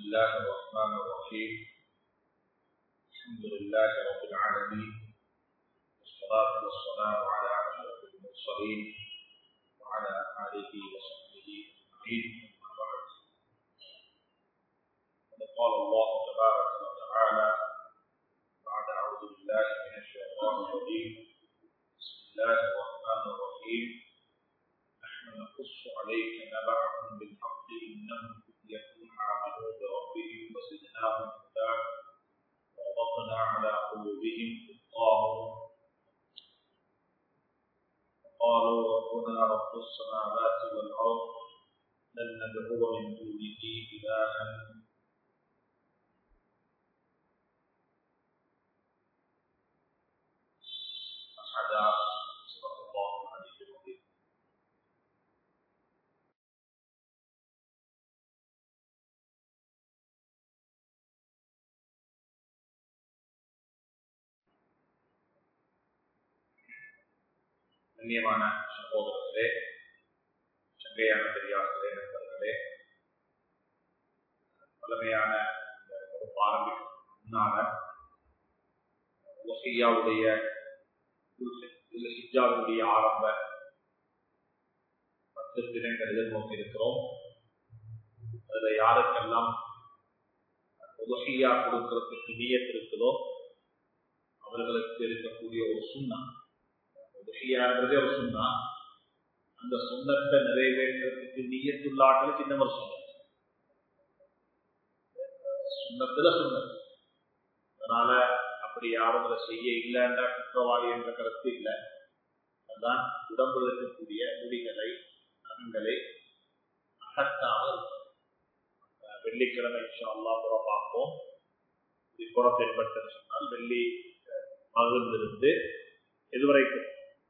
الله الرحمن الرحيم الحمد لله رب العالمين والصلاة والسلام على أشرف المرسلين وعلى آله وصحبه أجمعين أما بعد قد قال الله تبارك وتعالى بعد أعوذ بالله من الشيطان الرجيم بسم الله الرحمن الرحيم نحن نقص عليك نبعهم بالحق إنهم فتية آمنوا بربهم وزدناهم هدى وربطنا على قلوبهم إذ قاموا قالوا ربنا رب السماوات والأرض لن ندعو من دونه إلها أحدا صدق الله العلي العظيم கண்ணியமான சகோதரர்களே சங்கையான பெரியார்களே நண்பர்களே பழமையான இந்த வகுப்பு ஆரம்பிக்கும் முன்னால ஒசையாவுடைய ஹிஜாவுடைய ஆரம்ப பத்து தினங்கள் எதிர்நோக்கி இருக்கிறோம் அதுல யாருக்கெல்லாம் உதகையா கொடுக்கறதுக்கு நீயத் இருக்குதோ அவர்களுக்கு இருக்கக்கூடிய ஒரு சுண்ணா உதகையான்றதே ஒரு சுண்ணா அந்த சுண்ணத்தை நிறைவேற்றுறதுக்கு நீயத்துள்ளாக்களுக்கு இந்த ஒரு சுண்ணம் சுண்ணத்துல சுண்ணம் அதனால அப்படி யாரும் அதை செய்ய இல்லைன்ற குற்றவாளி என்ற கருத்து இல்லை அதுதான் உடம்புல இருக்கக்கூடிய முடிகளை நகங்களை அகற்றாமல் வெள்ளிக்கிழமை அல்லா புற பார்ப்போம் இது புற தென்பட்டு சொன்னால் வெள்ளி மகிழ்ந்திருந்து எதுவரைக்கும்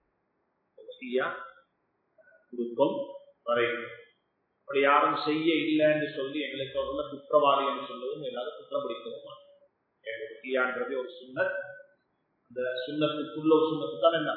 கொடுக்கும் வரைக்கும் அப்படி யாரும் செய்ய இல்லைன்னு சொல்லி எங்களுக்கு உள்ள குற்றவாளி என்று சொல்லுவதும் எல்லாரும் குற்றம் பிடிக்கவும் ருக்கியான்றது ஒரு சுண்ணத் அந்த சுண்ணத்துக்குள்ள ஒரு சுண்ணத்து தான் என்ன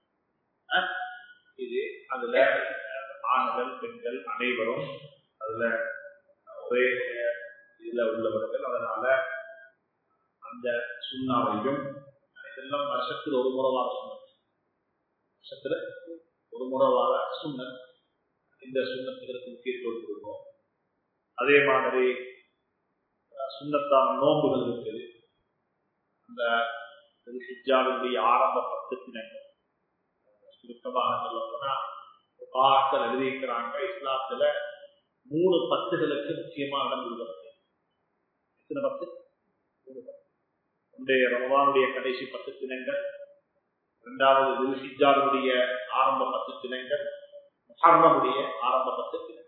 இது அதுல ஆண்கள் பெண்கள் அனைவரும் அதுல ஒரே இதுல உள்ளவர்கள் அதனால அந்த சுண்ணாவையும் இதெல்லாம் வருஷத்துல ஒரு முறைவாக சுண்ணத் வருஷத்துல ஒரு முறைவாக சுண்ணத் இந்த சுண்ணத்துகளுக்கு முக்கியத்துவம் கொடுக்கும் அதே மாதிரி சுண்ணத்தான நோன்புகள் இருக்குது அந்த ஹிஜாவுடைய ஆரம்ப பத்து தினங்கள் சுருக்கமாக சொல்ல போனா பாக்கள் எழுதியிருக்கிறாங்க இஸ்லாத்துல மூணு பத்துகளுக்கு முக்கியமா இடம் கொடுக்கப்பட்டு எத்தனை பத்து மூணு பத்து ஒன்றைய ரமவானுடைய கடைசி பத்து தினங்கள் இரண்டாவது குருஹிஜாவுடைய ஆரம்ப பத்து தினங்கள் முஹர்ரமுடைய ஆரம்ப பத்து தினங்கள்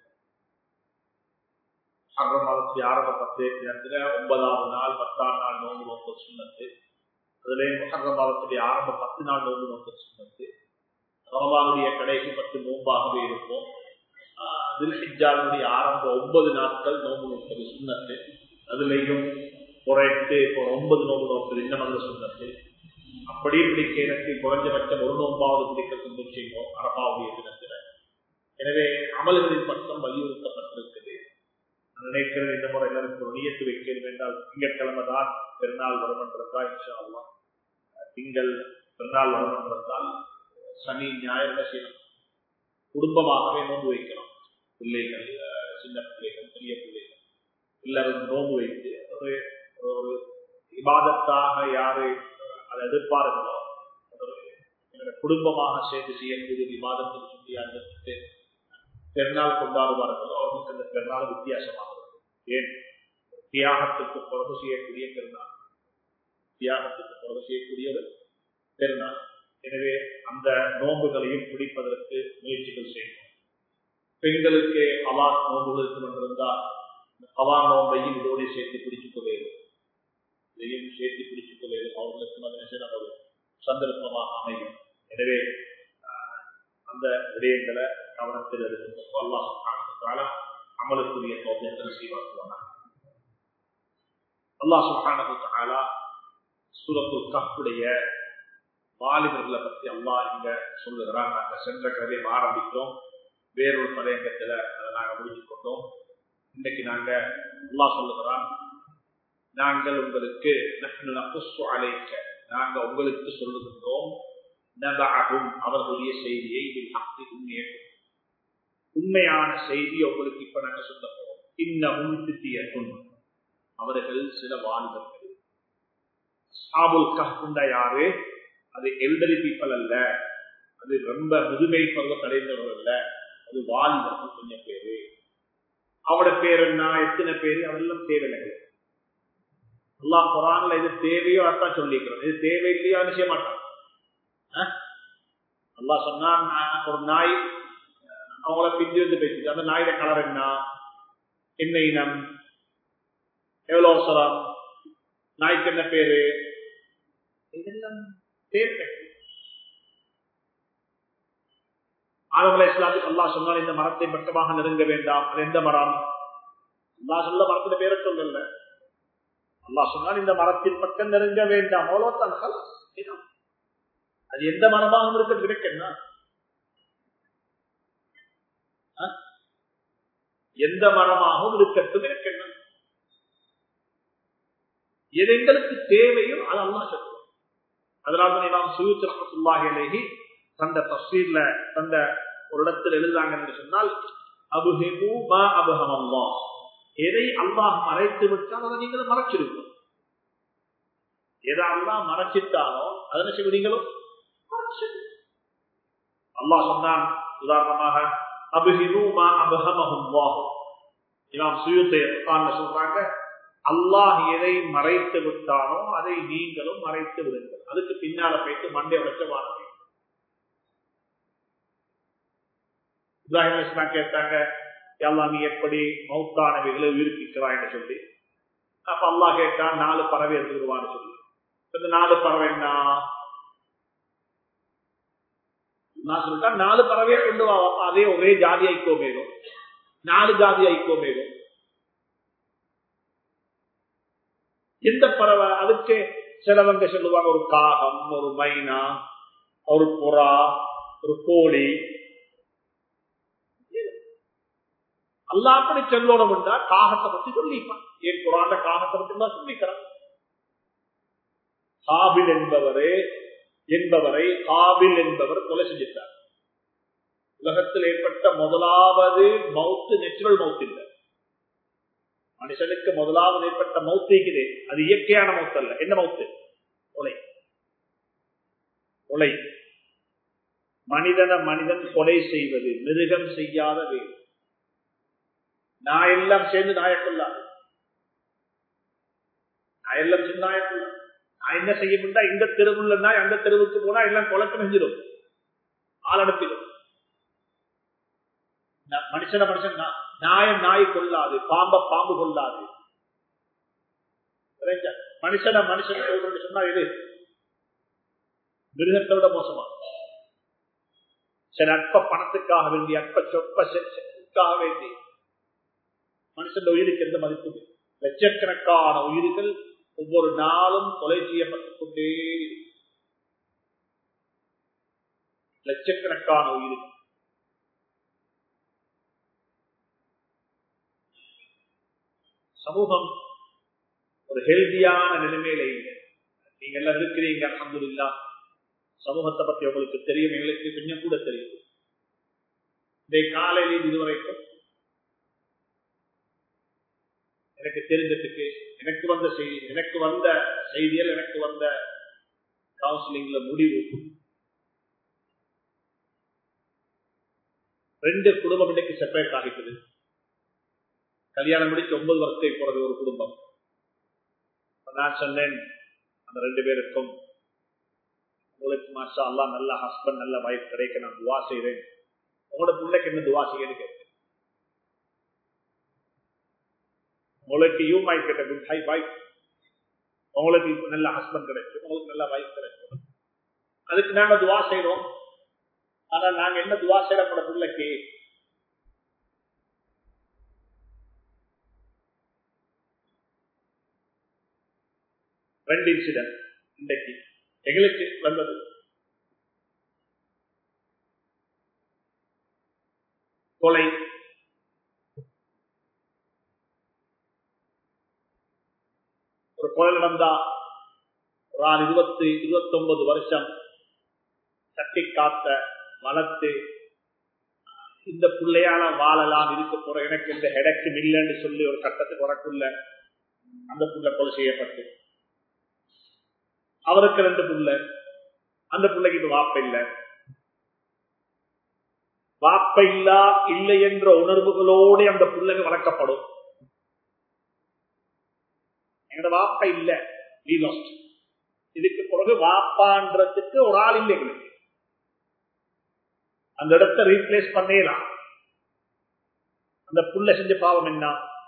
முஹர்ரம் மாதத்துடைய ஆரம்ப பத்து தினத்துல ஒன்பதாவது நாள் பத்தாம் நாள் நோன்பு நோக்க சுண்ணத்து அதுல முஹர்ரம் மாதத்துடைய ஆரம்ப பத்து நாள் நோன்பு நோக்க சுண்ணத்து ரமவானுடைய கடைசி பத்து நோம்பாகவே இருக்கும் தில்ஹிஜாவுடைய ஆரம்ப ஒன்பது நாட்கள் நோம்பு நோக்குறது சுண்ணத்து அதுலேயும் ஒரு எட்டு ஒரு ஒன்பது நோம்பு நோக்குறது இன்னும் நல்ல சுண்ணத்து அப்படி பிடிக்க எனக்கு குறைஞ்சபட்சம் ஒரு நோம்பாவது பிடிக்கிறது முயற்சிக்கும் அரபாவுடைய தினத்துல எனவே அமல்களின் பக்கம் வலியுறுத்தப்பட்டிருக்குது நான் நினைக்கிறேன் இந்த முறை எல்லாருக்கும் ஒரு நியத்து வைக்கிறது என்றால் திங்கட்கிழமை தான் பெருநாள் வரும் என்றதா இன்ஷா அல்லா திங்கள் பெருநாள் வரும் என்றதால் சனி ஞாயிறு செய்யணும் குடும்பமாகவே நோன்பு வைக்கணும் பிள்ளைகள் சின்ன பிள்ளைகள் பெரிய பிள்ளைகள் எல்லாரும் நோன்பு வைத்து ஒரு ஒரு விவாதத்தாக யாரு அதை எதிர்பார்க்கிறோ குடும்பமாக சேர்ந்து செய்யக்கூடிய விவாதத்தில் சொல்லி அந்த பெருநாள் கொண்டாடுவார்களோ அவர்களுக்கு அந்த பெருநாள் வித்தியாசமாக இருக்கும் ஏன் தியாகத்துக்கு தொடர்பு செய்யக்கூடிய பெருநாள் தியாகத்துக்கு தொடர்பு செய்யக்கூடியது பெருநாள் எனவே அந்த நோன்புகளையும் பிடிப்பதற்கு முயற்சிகள் செய்யணும் பெண்களுக்கு அவா நோன்புகள் கொண்டிருந்தால் அவா நோன்பையும் இதோடு சேர்த்து பிடித்துக் கொள்வது இதையும் சேர்த்து பிடித்துக் கொள்வது அவர்களுக்கு அதனை சிறந்த சந்தர்ப்பமாக அமையும் எனவே அந்த விடயங்களை கவனத்தில் எடுத்து அல்லாஹ் அமலுக்குரிய சோதனை செய்வாக்குவாங்க அல்லாஹ் சுல்தான சூரத்து கப்புடைய வாலிபர்களை பத்தி அல்லா இங்க சொல்லுகிறான் நாங்க சென்ற கதையை ஆரம்பித்தோம் வேறொரு தலையங்கத்துல அதை நாங்க முடிச்சு கொண்டோம் இன்னைக்கு நாங்க அல்லா சொல்லுகிறான் நாங்கள் உங்களுக்கு அழைக்க நாங்க உங்களுக்கு சொல்லுகின்றோம் நபாகும் அவர்களுடைய செய்தியை உண்மையை உண்மையான செய்தி உங்களுக்கு இப்ப நாங்க சொல்ல போறோம் இன்னமும் தித்தியக்கும் அவர்கள் சில வாலிபர்கள் சாபுல் கஹ்குண்டா யாரு அது எல்டரி பீப்பிள் அல்ல அது ரொம்ப முதுமை பருவம் அடைந்தவர்கள் அல்ல அது வாலிபர்கள் கொஞ்சம் பேரு அவட பேர் என்ன எத்தனை பேரு அதெல்லாம் தேவையில்லை அல்லா குரான்ல இது தேவையோ அதான் சொல்லிக்கிறோம் இது தேவை இல்லையோ செய்ய மாட்டான் அல்லா சொன்னா ஒரு நாய் அவங்கள பிந்தி வந்து பேசுது அந்த நாயோட கலர் என்ன என்ன இனம் எவ்வளவு அவசரம் நாய்க்கு என்ன பேரு இதெல்லாம் தேவை ஆதமலை இஸ்லாத்துக்கு அல்லா சொன்னால் இந்த மரத்தை பக்கமாக நெருங்க வேண்டாம் அது எந்த மரம் அல்லா சொல்ல மரத்துல பேரை சொல்லல அல்லா சொன்னால் இந்த மரத்தின் பக்கம் நெருங்க வேண்டாம் அவ்வளவுதான் அது எந்த மரமாக இருக்கிறது கிடைக்கா எந்த மரமாகவும் இருக்கட்டும் இருக்கணும் எது எங்களுக்கு தேவையோ அது அல்லா சொல்லுவோம் அதனால்தான் நாம் சுயூத் ரஹத்துல்லாஹி தந்த தஸ்வீர்ல தந்த ஒரு இடத்தில் எழுதுறாங்க என்று சொன்னால் அபுஹிமு மா அபுஹம் அல்லா எதை அல்லாஹ் மறைத்து விட்டால் அதை நீங்களும் மறைச்சிருக்கோம் எதை அல்லாஹ் மறைச்சிட்டாலோ அதனை செய்வீங்களும் அல்லாஹ் சொன்னான் உதாரணமாக அபுஹிமு மா அபுஹமஹும் இமாம் சுயூத்தை சொல்றாங்க அல்லாஹ் எதை மறைத்து விட்டானோ அதை நீங்களும் மறைத்து விடுங்கள் அதுக்கு பின்னால போயிட்டு மண்டை உடைச்ச வார்த்தை இப்ராஹிம் இஸ்லாம் கேட்டாங்க எல்லாம் நீ எப்படி மௌத்தானவைகளை உயிர்ப்பிக்கிறாய் என்று சொல்லி அப்ப அல்லா கேட்டான் நாலு பறவை எடுத்துருவான்னு சொல்லி இந்த நாலு பறவை என்ன நான் சொல்லிட்டேன் நாலு பறவையை கொண்டு வா அதே ஒரே ஜாதி ஐக்கோ மேலும் நாலு ஜாதி ஐக்கோ மேலும் எந்த பறவை அதுக்கு சிலவங்க சொல்லுவாங்க ஒரு காகம் ஒரு மைனா ஒரு புறா ஒரு கோழி அல்லா அப்படி சொல்லணும் என்றா காகத்தை பத்தி சொல்லிப்பான் ஏன் குரான காகத்தை பத்தி தான் சொல்லிக்கிறான் காபில் என்பவரே என்பவரை காபில் என்பவர் கொலை செஞ்சிட்டார் உலகத்தில் ஏற்பட்ட முதலாவது மவுத்து நெச்சுரல் மவுத் இல்லை மனுஷனுக்கு முதலாவது ஏற்பட்ட மவுத்து இருக்குது அது இயற்கையான மவுத்து அல்ல என்ன மவுத்து கொலை கொலை மனிதன மனிதன் கொலை செய்வது மிருகம் செய்யாத வேறு நான் எல்லாம் சேர்ந்து நாயக்கொள்ளாது நான் எல்லாம் சேர்ந்து நாயக்கொள்ள நான் என்ன செய்ய முடியா இந்த தெருவுல நாய் அந்த தெருவுக்கு போனா எல்லாம் குழப்பம் செஞ்சிடும் ஆள் அனுப்பிடும் மனுஷன மனுஷன் நாயம் நாய் கொள்ளாது பாம்ப பாம்பு கொள்ளாது மனுஷன மனுஷன் சொன்னா இது மிருகத்தோட மோசமா சில அற்ப பணத்துக்காக வேண்டி அற்ப சொற்ப செல்லுக்காக வேண்டி மனுஷன் உயிருக்கு எந்த மதிப்பு லட்சக்கணக்கான உயிர்கள் ஒவ்வொரு நாளும் கொலை செய்யப்பட்டுக் கொண்டே லட்சக்கணக்கான உயிர்கள் சமூகம் ஒரு ஹெல்தியான நிலைமையில இல்லை நீங்க எல்லாம் இருக்கிறீங்க அஹமது இல்லா சமூகத்தை பத்தி உங்களுக்கு தெரியும் எங்களுக்கு கொஞ்சம் கூட தெரியும் இந்த காலையில் இதுவரைக்கும் எனக்கு தெரிஞ்சதுக்கு எனக்கு வந்த செய்தி எனக்கு வந்த செய்தியில் எனக்கு வந்த கவுன்சிலிங்ல முடிவு ரெண்டு குடும்பம் இன்னைக்கு செப்பரேட் ஆகிட்டது கல்யாணம் முடிச்சு ஒன்பது வருஷத்துக்கு போறது ஒரு குடும்பம் நான் சொன்னேன் அந்த ரெண்டு பேருக்கும் உங்களுக்கு மாஷா அல்லா நல்ல ஹஸ்பண்ட் நல்ல வைஃப் கிடைக்க நான் துவா செய்றேன் உங்களோட பிள்ளைக்கு என்ன துவா செய்யன்னு கேட்டேன் உங்களுக்கு you might get good high wife உங்களுக்கு நல்ல ஹஸ்பண்ட் கிடைக்கும் உங்களுக்கு நல்ல வைஃப் கிடைக்கும் அதுக்கு நாங்க துவா செய்யறோம் ஆனா நாங்க என்ன துவா செய்யறோம் பிள்ளைக்கு ரெண்டு இன்சிடென்ட் இன்றைக்கு எங்களுக்கு வந்தது கொலை கொலை நடந்தா ஒரு ஆள் இருபத்தி இருபத்தி ஒன்பது வருஷம் தட்டி காத்த வளர்த்து இந்த பிள்ளையால வாழலாம் இருக்க போற எனக்கு இந்த ஹெடக்கு இல்லைன்னு சொல்லி ஒரு சட்டத்துக்கு வரக்குள்ள அந்த புள்ள கொலை செய்யப்பட்டு அவருக்கு ரெண்டு புள்ள அந்த பிள்ளைக்கு இப்ப வாப்ப இல்ல வாப்ப இல்லா இல்லை என்ற உணர்வுகளோடு அந்த பிள்ளைங்க வளர்க்கப்படும் எங்களோட வாப்ப இல்ல we lost. இதுக்கு பிறகு வாப்பான்றதுக்கு ஒரு ஆள் இல்லை எங்களுக்கு அந்த இடத்தை ரீப்ளேஸ் பண்ணிடலாம் அந்த புள்ள செஞ்ச பாவம் என்ன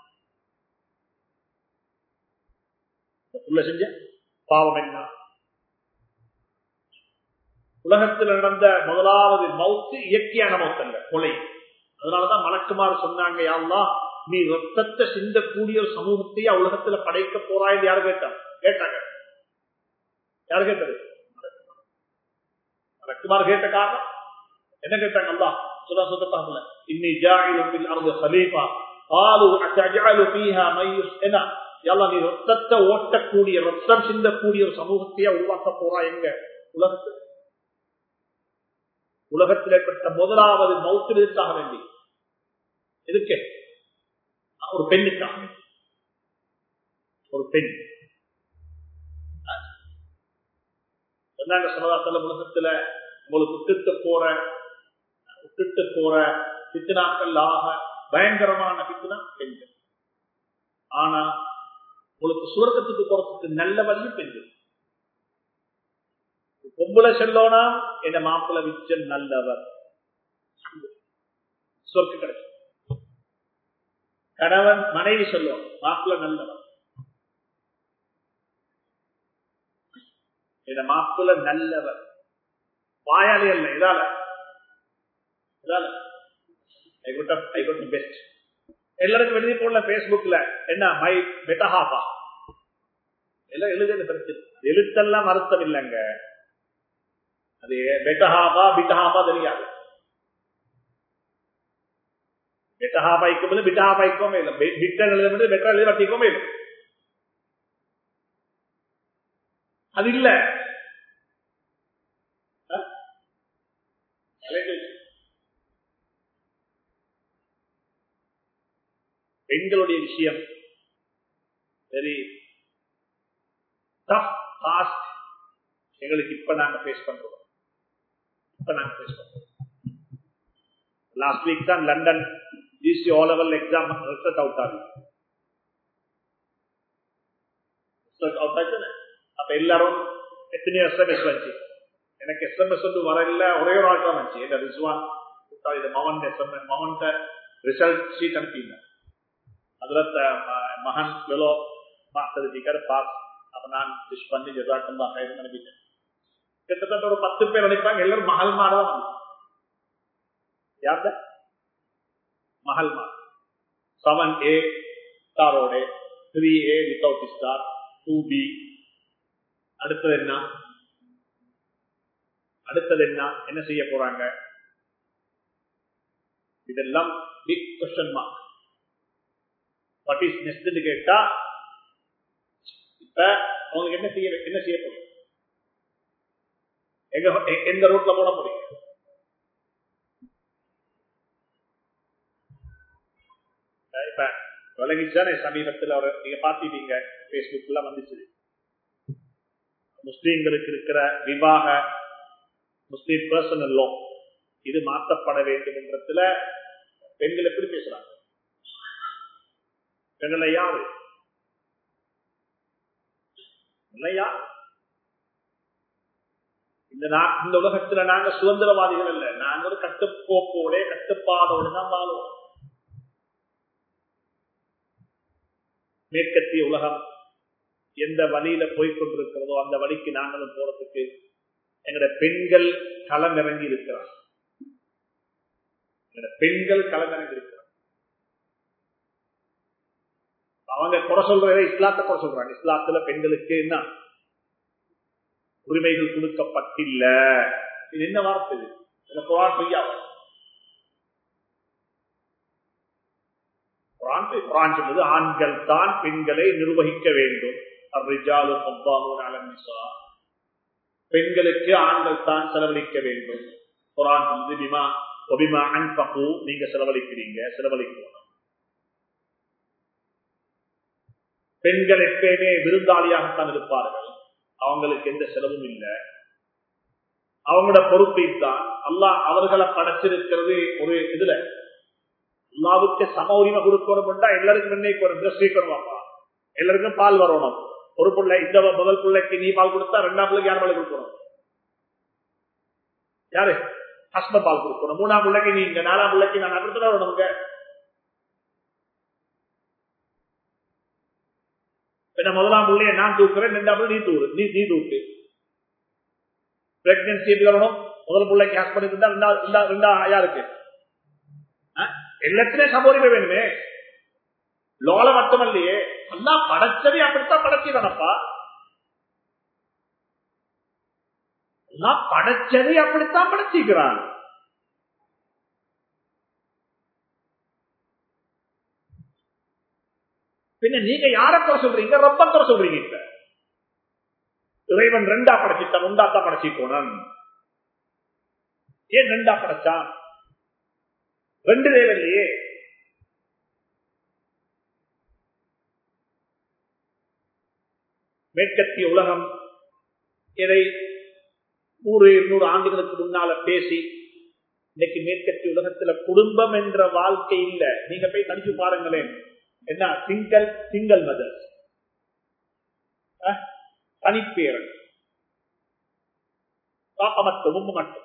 அந்த புள்ள செஞ்ச பாவம் என்ன உலகத்தில் நடந்த முதலாவது மவுத்து இயற்கையான மவுத்தல்ல கொலை அதனாலதான் மலக்குமார் சொன்னாங்க யாருலா நீ ரத்தத்தை சிந்தக்கூடிய ஒரு சமூகத்தையே உலகத்துல படைக்க போறாய் யாரு கேட்டாங்க கேட்டாங்க யாரு கேட்டது மலக்குமார் கேட்ட காரணம் என்ன கேட்டாங்க அல்லா சுதா சுத்தத்தாங்கல இன்னி ஜாயிலும் பில் அருது ஹலீஃபா قالوا أتجعل فيها من يسئنا يلا நீ ரத்தத்தை ஓட்டக்கூடிய ரத்தம் சிந்தக்கூடிய ஒரு சமூகத்தையே உருவாக்க போறா எங்க உலகத்தில் உலகத்தில் ஏற்பட்ட முதலாவது மௌத்திற்காக வேண்டி எதுக்கு ஒரு பெண்ணுக்காக ஒரு பெண் சொன்னாங்க சமதாசல உலகத்துல உங்களுக்கு விட்டுட்டு போற விட்டுட்டு போற பித்தனாக்கள் ஆக பயங்கரமான பித்தனா பெண்கள் ஆனா உங்களுக்கு சுவர்க்கத்துக்கு போறதுக்கு நல்ல வழி பெண்கள் பொம்பளை செல்லோனா என்ன மாப்பிள்ள விச்சல் நல்லவர் சொர்க்க கிடைக்கும் கணவன் மனைவி சொல்லுவோம் மாப்பிள்ள நல்லவர் என்ன மாப்பிள்ள நல்லவர் வாயாளி அல்ல இதால இதால I good I good best எல்லாருக்கும் எழுதி போடல பேஸ்புக்ல என்ன மை பெட்டஹாபா எல்லாம் எழுதுறது பிரச்சனை எழுத்தெல்லாம் அர்த்தம் இல்லைங்க அது பெட்டஹாபா பிட்டஹாபா தெரியாது பெட்டஹாபா இக்கும் பிட்டஹாபா இக்கோமே இல்லை பிட்டன் எழுத பெட்டா எழுத வட்டிக்கோமே இல்லை அது இல்ல பெண்களுடைய விஷயம் வெரி டஃப் டாஸ்க் எங்களுக்கு இப்ப நாங்க பேஸ் பண்றோம் இப்ப நாங்க பேஸ் பண்றோம் லாஸ்ட் வீக் தான் London GC O level exam result out ஆகுது ரிசல்ட் அவுட் ஆச்சு அப்ப எல்லாரும் எத்தனையோ எஸ்எம்எஸ் வந்துச்சு எனக்கு எஸ்எம்எஸ் வந்து வரல ஒரே ஒரு ஆள் தான் வந்துச்சு இந்த ரிஸ்வான் இது மவன் எஸ்எம்எஸ் மவன் ரிசல்ட் ஷீட் அனுப்பிங்க அதுல மகன் வெலோ மாஸ்டர் பாஸ் அப்ப நான் விஷ் பண்ணி ஜெசாக்கம் தான் அனுப்பிட்டேன் கிட்டத்தட்ட ஒரு பத்து பேர் அனுப்பாங்க எல்லாரும் மகள் மாடதான் யார்த மகள் மாட் செவன் ஏ ஸ்டாரோட three A without star two B அடுத்தது என்ன அடுத்தது என்ன என்ன செய்ய போறாங்க இதெல்லாம் big question mark what is next கேட்டா இப்ப அவங்களுக்கு என்ன செய்ய என்ன செய்ய போறீங்க எங்க எந்த ரூட்ல போட போறீங்க இப்ப விலகிச்சானே சமீபத்தில் அவர் நீங்க பாத்திட்டீங்க பேஸ்புக்ல வந்துச்சு முஸ்லீம்களுக்கு இருக்கிற விவாக முஸ்லீம் பர்சனல் லோ இது மாற்றப்பட வேண்டும் என்றதுல பெண்கள் எப்படி பேசுறாங்க பெண்களை யாரு இல்லையா இந்த இந்த உலகத்துல நாங்க சுதந்திரவாதிகள் இல்ல நாங்க ஒரு கட்டுப்போக்கோட கட்டுப்பாடோடு தான் வாழுவோம் மேற்கத்திய உலகம் எந்த வழியில போய்கொண்டிருக்கிறதோ அந்த வழிக்கு நாங்களும் போறதுக்கு எங்கட பெண்கள் களம் இறங்கி இருக்கிறார் எங்கட பெண்கள் களம் இறங்கி இருக்கிறார் அவங்க குறை சொல்றத இஸ்லாத்தை குறை சொல்றாங்க இஸ்லாத்துல பெண்களுக்கு என்ன உரிமைகள் கொடுக்கப்பட்டில்ல இது என்ன வார்த்தை இது குரான் பொய்யா குரான் சொல்வது ஆண்கள் தான் பெண்களை நிர்வகிக்க வேண்டும் الرجال قوامون على النساء பெண்களுக்கு ஆண்கள் தான் செலவழிக்க வேண்டும் குரான் வந்து பிமா ஒபிமா அன்பகு நீங்க செலவழிக்கிறீங்க செலவழிக்கணும் பெண்கள் எப்பயுமே விருந்தாளியாகத்தான் இருப்பார்கள் அவங்களுக்கு எந்த செலவும் இல்லை அவங்களோட பொறுப்பை தான் அல்லாஹ் அவர்களை படைச்சிருக்கிறது ஒரு இதுல அல்லாவுக்கு சம உரிமை கொடுக்கணும்டா எல்லாருக்கும் நிர்ணயிக்க ஒரு ட்ரெஸ் வைக்கணுமாப்பா எல்லாருக்கும் பால் வரணும் ஒரு பிள்ளை இந்த முதல் பிள்ளைக்கு நீ பால் கொடுத்தா ரெண்டாம் பிள்ளைக்கு யார் பால் கொடுக்கணும் யாரு ஹஸ்பண்ட் பால் கொடுக்கணும் மூணாம் பிள்ளைக்கு நீங்க நாலாம் பிள்ளைக்கு நான் அப்படித்தான் வரணுங்க என்ன முதலாம் பிள்ளைய நான் தூக்குறேன் ரெண்டாம் பிள்ளை நீ தூரு நீ நீ தூக்கு பிரெக்னன்சி எப்படி வரணும் முதல் பிள்ளைக்கு ஹஸ்பண்ட் இருந்தா ரெண்டா ரெண்டா யாருக்கு எல்லாத்திலே சமோரிமை வேணுமே லோல மட்டுமல்லையே எல்லாம் படைச்சதை அப்படித்தான் படைச்சிடனப்பா எல்லாம் படைச்சதை அப்படித்தான் படைச்சிக்கிறான் பின்ன நீங்க யார குறை சொல்றீங்க ரொம்ப குறை சொல்றீங்க இப்ப இறைவன் ரெண்டா படைச்சிட்டான் உண்டாத்தான் படைச்சிக்கோணும் ஏன் ரெண்டா படைச்சான் ரெண்டு தேவையில்லையே மேற்கத்திய உலகம் இதை நூறு இருநூறு ஆண்டுகளுக்கு முன்னால பேசி இன்னைக்கு மேற்கத்திய உலகத்துல குடும்பம் என்ற வாழ்க்கை இல்ல நீங்க போய் கணிச்சு பாருங்களேன் என்ன சிங்கல் சிங்கல் மதர் தனிப்பேரன் பாப்ப மட்டும் உம்மு மட்டும்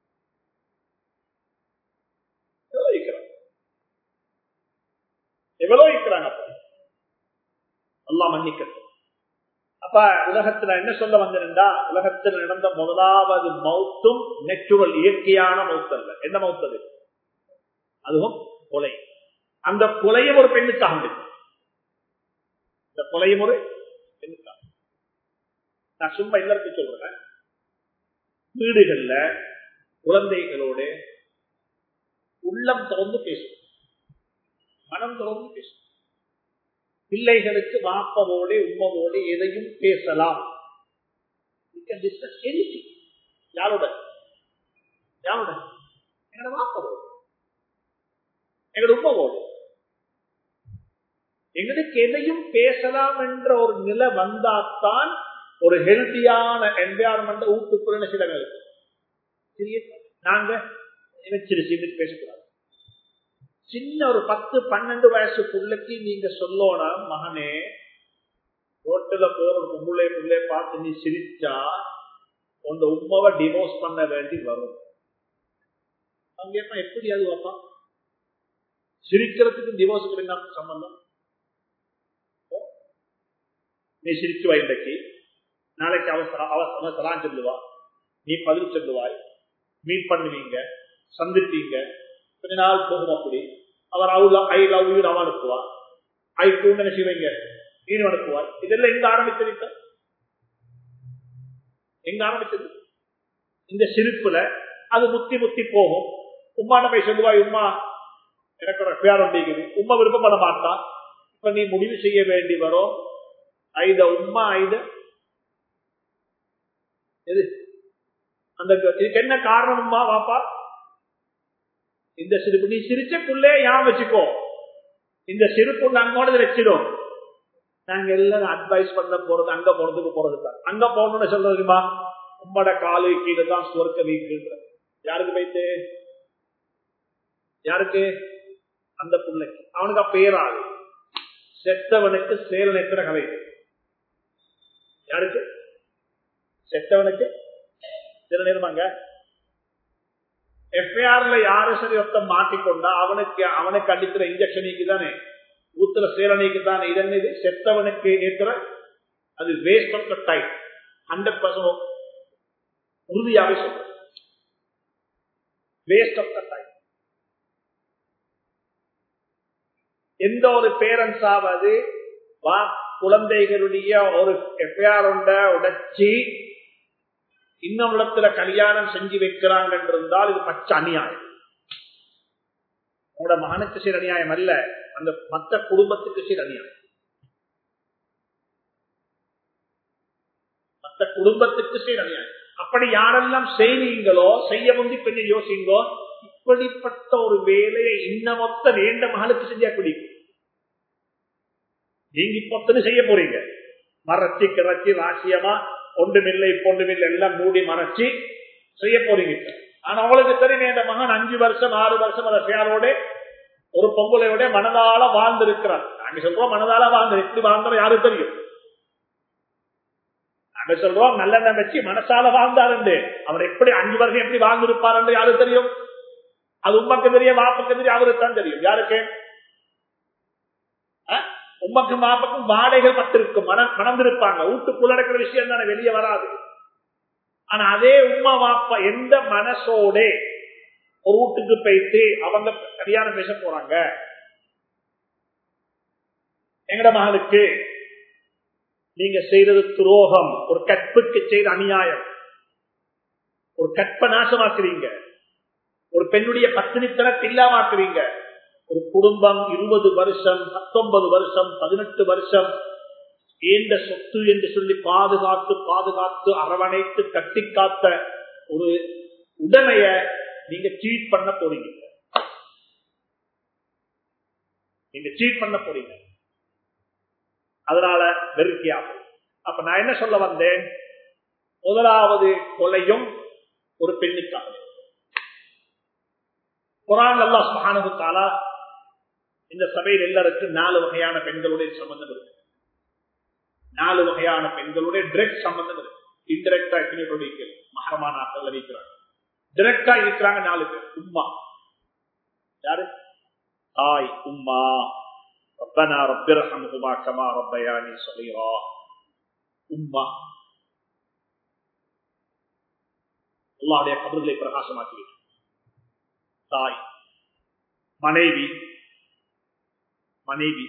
எவ்வளவு இருக்கிறாங்க எல்லாம் மன்னிக்கட்டும் அப்ப உலகத்துல என்ன சொல்ல வந்திருந்தா உலகத்தில் நடந்த முதலாவது மௌத்தும் நெச்சுரல் இயற்கையான மௌத்தல்ல என்ன மௌத்தது அதுவும் கொலை அந்த கொலையும் ஒரு பெண்ணுக்காக இந்த கொலையும் ஒரு பெண்ணுக்காக நான் சும்மா எல்லாருக்கும் சொல்றேன் வீடுகள்ல குழந்தைகளோட உள்ளம் திறந்து பேசும் மனம் திறந்து பேசும் பிள்ளைகளுக்கு வாப்பவோடு உம்மவோடு எதையும் பேசலாம் யாருடன் யாருடன் எங்களோட வாப்பவோடு எங்களோட உம்மவோடு எங்களுக்கு எதையும் பேசலாம் என்ற ஒரு நிலை வந்தாத்தான் ஒரு ஹெல்த்தியான என்வாரன்மெண்ட் ஊட்டுக்குள்ள சில நாங்க சிறு சிறு பேசக்கூடாது சின்ன ஒரு பத்து பன்னெண்டு வயசு பிள்ளைக்கு நீங்க சொல்லணும் மகனே ரோட்டில் போற ஒரு பொம்பளை பிள்ளை பார்த்து நீ சிரிச்சா உங்க உமாவை டிவோர்ஸ் பண்ண வேண்டி வரும் அவங்க என்ன எப்படி அது அப்பா சிரிக்கிறதுக்கு டிவோர்ஸுக்கு என்ன சம்பந்தம் நீ சிரிச்சு வா இன்றைக்கு நாளைக்கு அவசரம் சலான் சொல்லுவா நீ பதில் சொல்லுவாய் மீட் பண்ணுவீங்க சந்திப்பீங்க கொஞ்ச நாள் போகும் அப்படி அவர் அவுல ஐ லவ் யூ அவன் அனுப்புவார் ஐ டூ என்ன செய்வீங்க நீனும் அனுப்புவார் இதெல்லாம் எங்க ஆரம்பிச்சது எங்க ஆரம்பிச்சது இந்த சிரிப்புல அது முத்தி முத்தி போகும் உம்மான போய் சொல்லுவாய் உமா எனக்கு ஒரு பேர் ஒன்றிக்குது உமா விருப்பப்பட மாட்டான் இப்ப நீ முடிவு செய்ய வேண்டி வரும் ஐத உமா ஐத எது அந்த இதுக்கு என்ன காரணம்மா வாப்பா இந்த சிரிப்பு நீ சிரிச்சக்குள்ளே யான் வச்சுக்கோ இந்த சிரிப்பு அங்கோட வச்சிடும் நாங்க எல்லாரும் அட்வைஸ் பண்ண போறது அங்க போறதுக்கு போறது தான் அங்க போகணும்னு சொல்றதுமா உம்மோட காலு கீழே தான் சுவர்க்க வீக்குன்ற யாருக்கு வைத்து யாருக்கு அந்த பிள்ளைக்கு அவனுக்கு பேராது செத்தவனுக்கு சேல எத்தனை கலை யாருக்கு செத்தவனுக்கு சில நேரமாங்க எஃப்ஐஆர்ல யாரு சரி ஒருத்தன் மாட்டிக்கொண்டா அவனுக்கு அவனுக்கு அடிக்கிற இன்ஜெக்ஷனுக்கு தானே ஊத்துற சேலனைக்கு தானே இதன் இது செத்தவனுக்கு ஏற்கிற அது waste of the time hundred percent உறுதியாவே சொல்ற வேஸ்ட் ஆஃப் த டைம் எந்த ஒரு பேரண்ட்ஸ் ஆவது குழந்தைகளுடைய ஒரு எஃப்ஐஆர் ஒன்றை உடைச்சி இன்னும் இடத்துல கல்யாணம் செஞ்சு வைக்கிறாங்க என்றிருந்தால் இது பச்சை அநியாயம் உங்களோட மகனுக்கு சீர் அநியாயம் அல்ல அந்த மற்ற குடும்பத்துக்கு சீர் அநியாயம் குடும்பத்துக்கு செய்யற அநியாயம் அப்படி யாரெல்லாம் செய்வீங்களோ செய்ய முந்தி கொஞ்சம் யோசிங்கோ இப்படிப்பட்ட ஒரு வேலையை இன்னமொத்த வேண்ட மகளுக்கு செஞ்சா பிடிக்கும் நீங்க இப்பொத்தனு செய்ய போறீங்க மறைச்சி கிளச்சி ராசியமா ஒன்றுமில்லை பொண்ணுமில்லை எல்லாம் மூடி மறைச்சி செய்ய போறீங்க இப்ப. ஆனா அவங்களுக்கு தெரியும் என் மகன் அஞ்சு வருஷம் ஆறு வருஷம் அந்த பேரோட ஒரு பொங்கலையோட மனதால வாழ்ந்திருக்கிறார் நாங்க சொல்றோம் மனதால வாழ்ந்து எப்படி வாழ்ந்தோம் யாருக்கு தெரியும் நாங்க சொல்றோம் நல்லெண்ணெய் வச்சு மனசால வாழ்ந்தாரு அவர் எப்படி அஞ்சு வருஷம் எப்படி வாழ்ந்திருப்பார் யாருக்கு தெரியும் அது உமக்கு தெரியும் வாப்புக்கு தெரியும் அவருக்கு தான் தெரியும் யாருக்கு அஹ்? உமக்கும் வாப்புக்கும் வாடகைகள் பட்டிருக்கும் மன மணந்திருப்பாங்க வீட்டுக்குள்ள நடக்கிற விஷயம் தானே வெளியே வராது ஆனா அதே உமா வாப்பா எந்த மனசோட ஒரு வீட்டுக்கு போயிட்டு அவங்க கல்யாணம் பேச போறாங்க எங்கட மகளுக்கு நீங்க செய்தது துரோகம் ஒரு கற்புக்கு செய்த அநியாயம் ஒரு கற்ப நாசமாக்குறீங்க ஒரு பெண்ணுடைய பத்தினித்தனத்தை இல்லாமாக்குறீங்க ஒரு குடும்பம் இருபது வருஷம் பத்தொன்பது வருஷம் பதினெட்டு வருஷம் ஏந்த சொத்து என்று சொல்லி பாதுகாத்து பாதுகாத்து அரவணைத்து கட்டி காத்த ஒரு உடமைய நீங்க சீட் பண்ண போறீங்க நீங்க சீட் பண்ண போறீங்க அதனால வெறுக்கியாகும் அப்ப நான் என்ன சொல்ல வந்தேன் முதலாவது கொலையும் ஒரு பெண்ணுக்காக குரான் அல்லா சுகானதுக்காலா இந்த சபையில் எல்லாருக்கும் நாலு வகையான பெண்களுடைய சம்பந்தம் இருக்கு நாலு வகையான பெண்களுடைய டிரெக்ட் சம்பந்தம் இருக்கு இன்டெரக்டா எத்தனை பேர் இருக்கிறது மகரமான ஆட்கள் இருக்கிறாங்க டிரெக்டா இருக்கிறாங்க நாலு பேர் உம்மா யாரு தாய் உம்மா ربنا رب ارحمهما كما ربياني صغيرا உம்மா அல்லாஹ்வுடைய கபர்களை பிரகாசமாக்கி தாய் மனைவி மனைவி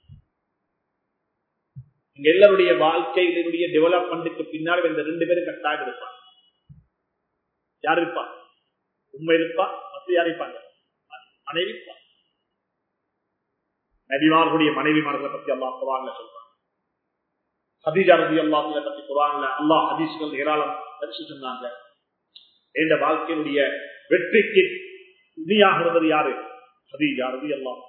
இங்க எல்லாருடைய வாழ்க்கையினுடைய டெவலப்மெண்ட்டுக்கு பின்னால் இந்த ரெண்டு பேரும் கட்டாக இருப்பாங்க யார் இருப்பா உண்மை இருப்பா மற்ற யார் இருப்பாங்க மனைவி இருப்பா நபிமார்களுடைய மனைவிமார்களை பத்தி அல்லாஹ் குரான்ல சொல்றாங்க ஹதீஜா ரதி அல்லாஹ்களை பத்தி குரான்ல அல்லாஹ் ஹதீஸ்கள் ஏராளம் பரிசு சொன்னாங்க இந்த வாழ்க்கையினுடைய வெற்றிக்கு துணியாகிறது யாரு ஹதீஜா ரதி அல்லாஹ்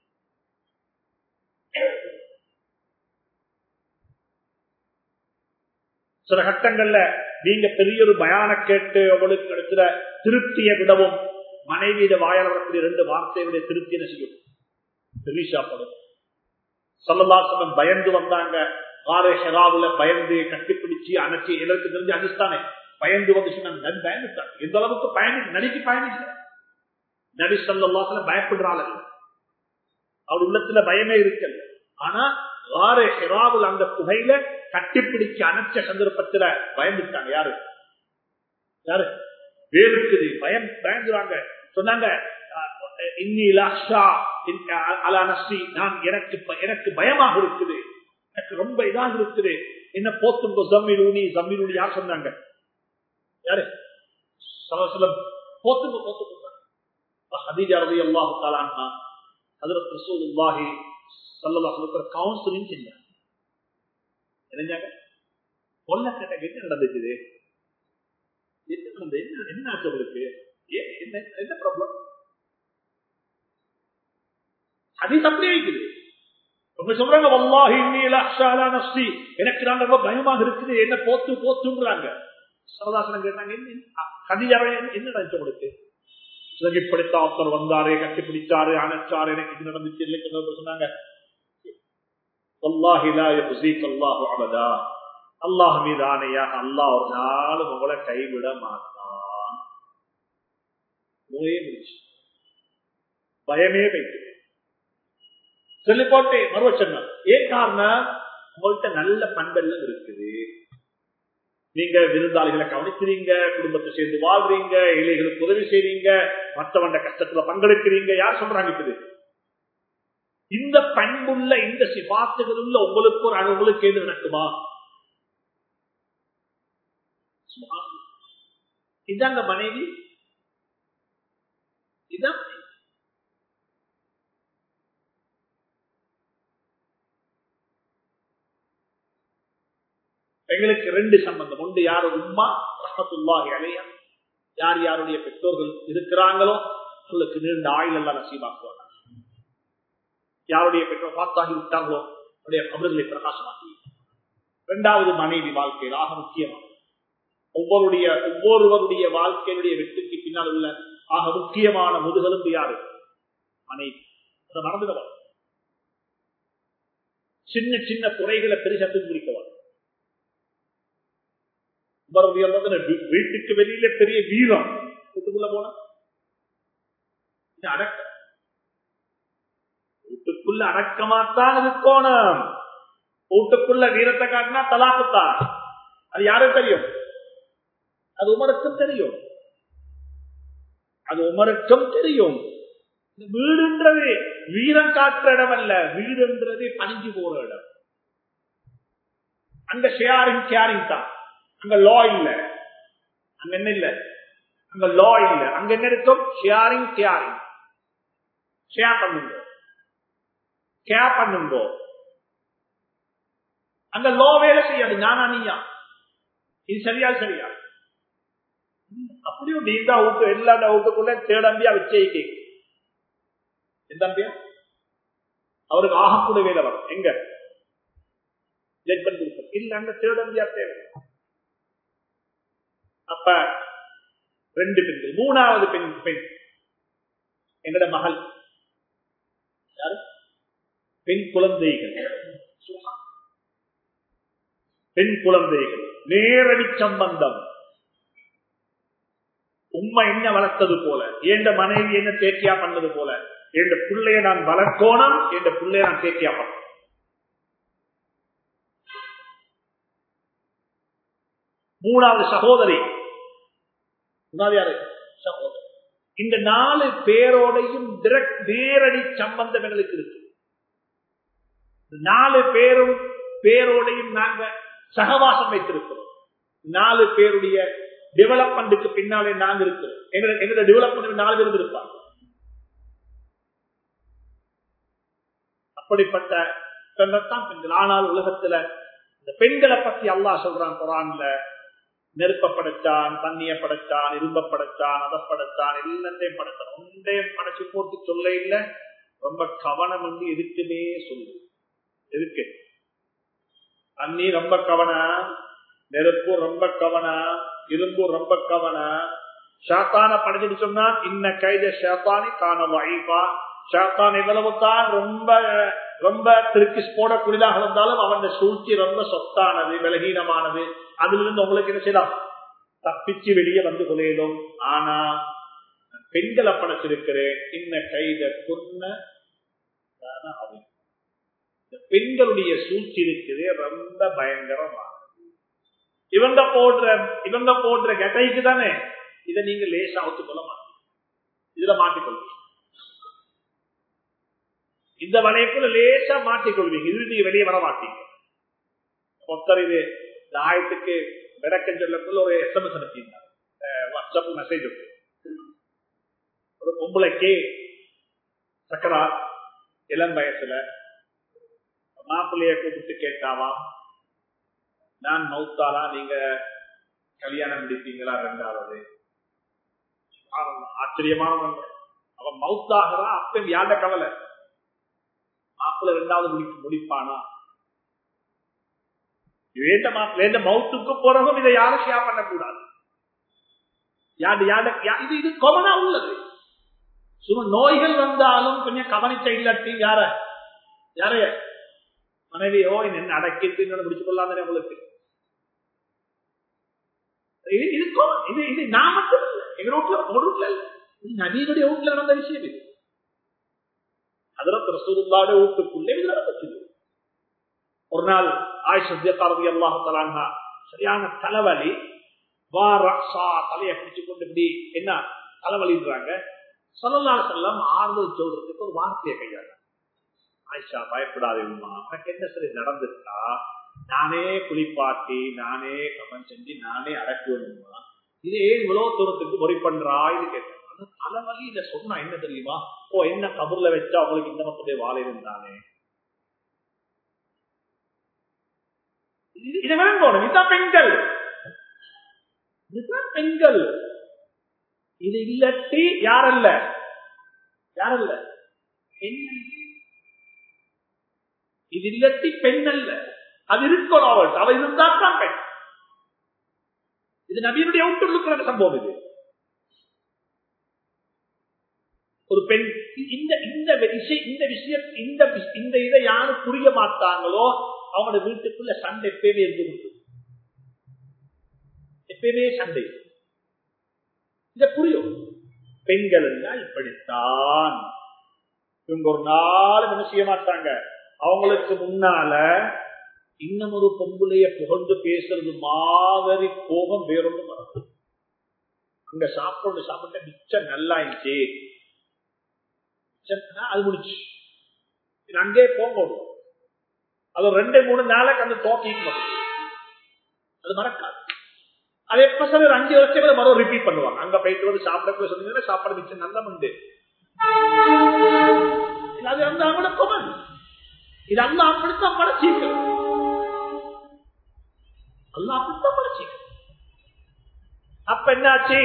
சில கட்டங்கள்ல நீங்க பெரிய ஒரு பயான கேட்டு உங்களுக்கு கிடைக்கிற திருப்தியை விடவும் மனைவியிட வாயால் வரக்கூடிய ரெண்டு வார்த்தையுடைய திருப்தி என்ன செய்யும் பெரிசாப்படும் சொல்லலாசனம் பயந்து வந்தாங்க ஆறு ஹெராவுல பயந்து கட்டிப்பிடிச்சு அணைச்சி எனக்கு தெரிஞ்சு அதிர்ஷ்டானே பயந்து வந்து சொன்னாங்க பயந்துட்டாங்க எந்த அளவுக்கு பயணி நடிக்கு பயணிக்கல நடி சொல்லலாசன பயப்படுறாள் அவர் உள்ளத்துல பயமே இருக்கல ஆனா ஆறு ஹெராவுல அந்த புகையில கட்டிப்பிடிச்சு அணைச்ச சந்தர்ப்பத்துல பயந்துட்டாங்க யாரு யாரு வேறுக்குது பயம் பயந்துறாங்க சொன்னாங்க நான் எனக்கு எனக்கு பயமாக இருக்குது எனக்கு ரொம்ப இதாக இருக்குது என்ன போத்துங்க ஜம்மிலூனி ஜம்மிலூனி யார் சொன்னாங்க யாரு சலசலம் போத்துங்க போத்துங்க ஹதீஜா ரவி அல்லாஹு தாலான்னா அதுல ரசூலுல்லாஹி சல்லல்லாஹு அலைஹி வஸல்லம் கவுன்சிலிங் செஞ்சாங்க என்னஞ்சாங்க கொல்ல கேட்ட என்ன நடந்துச்சு என்ன நடந்தது என்ன என்ன ஆச்சு உங்களுக்கு என்ன என்ன ப்ராப்ளம் ஹதீஸ் அப்படியே இருக்குது அவங்க சொல்றாங்க வல்லாஹி இன்னில அஹ்ஷாலா நஃப்ஸி எனக்கு நான் ரொம்ப பயமாக இருக்குது என்ன போத்து போத்துன்றாங்க சரதாசனம் கேட்டாங்க என்ன கதியாவே என்ன நடந்துச்சு உங்களுக்கு இப்படித்தான் ஒருத்தர் வந்தாரு கட்டி பிடிச்சாரு அணைச்சாரு எனக்கு இது நடந்துச்சு இல்லை சொன்னாங்க வல்லாஹி லா யுஸீக் அல்லாஹு அபதா அல்லாஹ் மீது ஆணையாக அல்லாஹ் ஒரு நாளும் உங்களை கைவிட மாட்டான் நோயே முடிச்சு பயமே வைக்கிறேன் சொல்லி போட்டு மறுவ சொன்ன ஏன் காரணம் உங்கள்கிட்ட நல்ல பண்பெல்லாம் இருக்குது நீங்க விருந்தாளிகளை கவனிக்கிறீங்க குடும்பத்தை சேர்ந்து வாழ்றீங்க இலைகளுக்கு உதவி செய்றீங்க மற்றவண்ட கஷ்டத்துல பங்கெடுக்கிறீங்க யார் சொல்றாங்க இருக்குது இந்த பண்புள்ள இந்த சிபாத்துகள் உள்ள உங்களுக்கு ஒரு அணுகுகளுக்கு எது நடக்குமா இதாங்க மனைவி இதான் எங்களுக்கு ரெண்டு சம்பந்தம் ஒன்று யாரு உம்மா ரஹத்துல்லாஹி அலையா யார் யாருடைய பெற்றோர்கள் இருக்கிறாங்களோ அவங்களுக்கு நீண்ட ஆயுள் எல்லாம் நசீபாக்குவாங்க யாருடைய பெற்றோர் பார்த்தாகி விட்டாங்களோ அவருடைய அவர்களை பிரகாசமாக்கி இரண்டாவது மனைவி வாழ்க்கையில் ஆக முக்கியமாக ஒவ்வொருடைய ஒவ்வொருவருடைய வாழ்க்கையினுடைய வெற்றிக்கு பின்னால் உள்ள ஆக முக்கியமான முதுகெலும்பு யாரு மனைவி அதை மறந்துடவர் சின்ன சின்ன குறைகளை பெருசத்து முடிக்கவர் வீட்டுக்கு வெளியில பெரிய வீரம் வீட்டுக்குள்ள போன அடக்க வீட்டுக்குள்ள அடக்கமாத்தான் இருக்கணும் வீட்டுக்குள்ள வீரத்தை காட்டினா தலாக்குத்தான் அது யாரும் தெரியும் அது உமருக்கும் தெரியும் அது உமருக்கும் தெரியும் வீடுன்றது வீரம் காட்டுற இடம் அல்ல வீடுன்றது பணிஞ்சு போற இடம் அங்க ஷேரிங் கேரிங் தான் அங்க லா இல்ல அங்க என்ன இல்ல அங்க லா இல்ல அங்க என்ன இருக்கும் ஷேரிங் கேரிங் ஷேர் பண்ணுங்க கேர் பண்ணுங்க அங்க லோ வேலை செய்யாது ஞானா நீயா இது சரியா சரியா அப்படியும் நீண்டா விட்டு எல்லா வீட்டுக்குள்ள தேடம்பியா வச்சே எந்தம்பியா அவருக்கு ஆகக்கூட வேலை வரும் எங்க ஜட்மெண்ட் கொடுக்கும் இல்ல அங்க தேடம்பியா தேவை அப்ப ரெண்டு பெண்கள் மூணாவது பெண் பெண் என்னோட மகள் யாரு பெண் குழந்தைகள் பெண் குழந்தைகள் நேரடி சம்பந்தம் உண்மை என்ன வளர்த்தது போல எந்த மனைவி என்ன தேக்கியா பண்ணது போல என் பிள்ளைய நான் வளர்க்கோணும் என் பிள்ளைய நான் தேக்கியா பண்ண மூணாவது சகோதரி மூணாவது யாரு சகோதரி இந்த நாலு பேரோடையும் டிரெக்ட் நேரடி சம்பந்தம் எங்களுக்கு இருக்கு நாலு பேரும் பேரோடையும் நாங்க சகவாசம் வைத்திருக்கிறோம் நாலு பேருடைய டெவலப்மெண்ட்டுக்கு பின்னாலே நாங்க இருக்கிறோம் எங்களோட டெவலப்மெண்ட் நாலு பேர் இருப்பாங்க அப்படிப்பட்ட பெண்கள் பெண்கள் ஆனால் உலகத்துல இந்த பெண்களை பத்தி அல்லா சொல்றான் குரான்ல நெருப்ப படைச்சான் தண்ணிய படைச்சான் இரும்ப படைச்சான் அதை படைச்சான் எல்லாத்தையும் படைச்சான் ஒன்றையும் படைச்சு போட்டு சொல்ல இல்ல ரொம்ப கவனம் வந்து எதுக்குமே சொல்லு எதுக்கு தண்ணி ரொம்ப கவனம் நெருப்பு ரொம்ப கவனம் இரும்பு ரொம்ப கவனம் ஷாத்தான படைச்சிட்டு சொன்னா இன்ன கைத ஷாத்தானி காண வாய்ப்பா ஷாத்தான் எவ்வளவு தான் ரொம்ப ரொம்ப திருக்கி போடக்கூடியதாக இருந்தாலும் அவன் சூழ்ச்சி ரொம்ப சொத்தானது விலகீனமானது அதுல இருந்து உங்களுக்கு என்ன செய்யலாம் தப்பிச்சு வெளியே வந்து கொள்ளையிலும் ஆனா பெண்களை படைச்சிருக்கிறேன் இன்ன கைத கொன்ன பெண்களுடைய சூழ்ச்சி இருக்குது ரொம்ப பயங்கரமானது இவங்க போடுற இவங்க போடுற கெட்டைக்கு தானே இதை நீங்க லேசா ஒத்துக்கொள்ள மாட்டீங்க இதுல மாட்டிக்கொள்வீங்க இந்த வளையக்குள்ள லேசா மாட்டிக்கொள்வீங்க இது நீங்க வெளியே வர மாட்டீங்க ஒருத்தர் இது இந்த ஆயத்துக்கு விளக்கம் சொல்லக்குள்ள ஒரு எஸ்எம்எஸ் அனுப்பியிருந்தார் வாட்ஸ்அப் மெசேஜ் ஒரு பொம்பளைக்கு சக்கரா இளம் வயசுல மாப்பிள்ளைய கூப்பிட்டு கேட்டாவா நான் மௌத்தாரா நீங்க கல்யாணம் முடிப்பீங்களா ரெண்டாவது ஆச்சரியமானவங்க அவன் மவுத்தாகிறா அப்ப யாண்ட கவலை மாப்பிள்ள ரெண்டாவது முடிக்க முடிப்பானா வேண்ட மாப்பிள்ள மவுத்துக்கு போறவங்க இதை யாரும் ஷேர் பண்ணக்கூடாது யாரு யாரு இது இது கொமனா உள்ளது சும்மா நோய்கள் வந்தாலும் கொஞ்சம் கவனிச்ச இல்லாட்டி யார யாரைய மனைவியோ என்ன அடக்கிட்டு இன்னொன்று முடிச்சு கொள்ளாம உங்களுக்கு இது இது இது இது நான் மட்டும் இல்லை எங்க வீட்டுல ஒரு வீட்டுல இல்ல இது நதியினுடைய வீட்டுல நடந்த விஷயம் இது அதற்கு ரசூலுல்லாட வீட்டுக்குள்ளே இது நடந்துச்சு ஒரு நாள் ஆயுஷத்தியக்காரதி அல்லாஹலாங்க சரியான தலைவலி வா ரக்ஷா தலையை பிடிச்சு கொண்டு இப்படி என்ன தலைவலின்றாங்க சொல்லலாம் செல்லம் ஆறுதல் சொல்றதுக்கு ஒரு வார்த்தையை கையாள ஆயிஷா பயப்படாதே உமா எனக்கு என்ன சரி நடந்துட்டா நானே குளிப்பாட்டி நானே கமன் செஞ்சு நானே அடக்குவேனுமா இது ஏன் இவ்வளவு தூரத்துக்கு முறை பண்றா இது கேட்டேன் தலைவலி இத சொன்னா என்ன தெரியுமா ஓ என்ன கபூர்ல வச்சா அவங்களுக்கு இந்த மக்களுடைய வாழை இருந்தானே இது- இதை விளங்கணும் இதுதான் பெண்கள் இதுதான் பெண்கள் இது இல்லட்டி யாரல்ல யாரல்ல பெண் அல்ல. இது இல்லட்டி பெண் அல்ல அது இருக்கணும் அவள் அவள் இருந்தா தான் பெண் இது நபியினுடைய அவுட்டுள்ள சம்பவம் இது ஒரு பெண் இந்த இந்த விஷயம் இந்த விஷயம் இந்த விஷ- இந்த இதை யாரு புரிய மாட்டாங்களோ அவங்களோட வீட்டுக்குள்ள சண்டை எப்பயுமே இருந்து கொண்டு எப்பயுமே சண்டை இத புரியும் பெண்கள் எல்லாம் இப்படித்தான் இவங்க ஒரு நாள் என்ன செய்ய மாட்டாங்க அவங்களுக்கு முன்னால இன்னும் ஒரு பொம்புளைய புகழ்ந்து பேசுறது மாதிரி கோபம் வேறொன்று வராது அங்க சாப்பிட்டு சாப்பிட்ட மிச்சம் நல்லா இருந்துச்சு மிச்சம்னா அது முடிச்சு இது அங்கே போகணும் அது ஒரு ரெண்டு மூணு நாளைக்கு அந்த தோக்கிட்டு அது மறக்காது அது எப்ப சார் ஒரு அஞ்சு வருஷம் மறுபடியும் ரிப்பீட் பண்ணுவாங்க அங்க போயிட்டு வந்து சாப்பிட போய் சொன்னீங்கன்னா சாப்பாடு மிச்சம் நல்ல உண்டு இது அது வந்து அவங்களோட குமன் இது அல்ல அப்படித்தான் படைச்சிருக்கிறது அல்ல அப்படித்தான் படைச்சிருக்கிறது அப்ப என்னாச்சு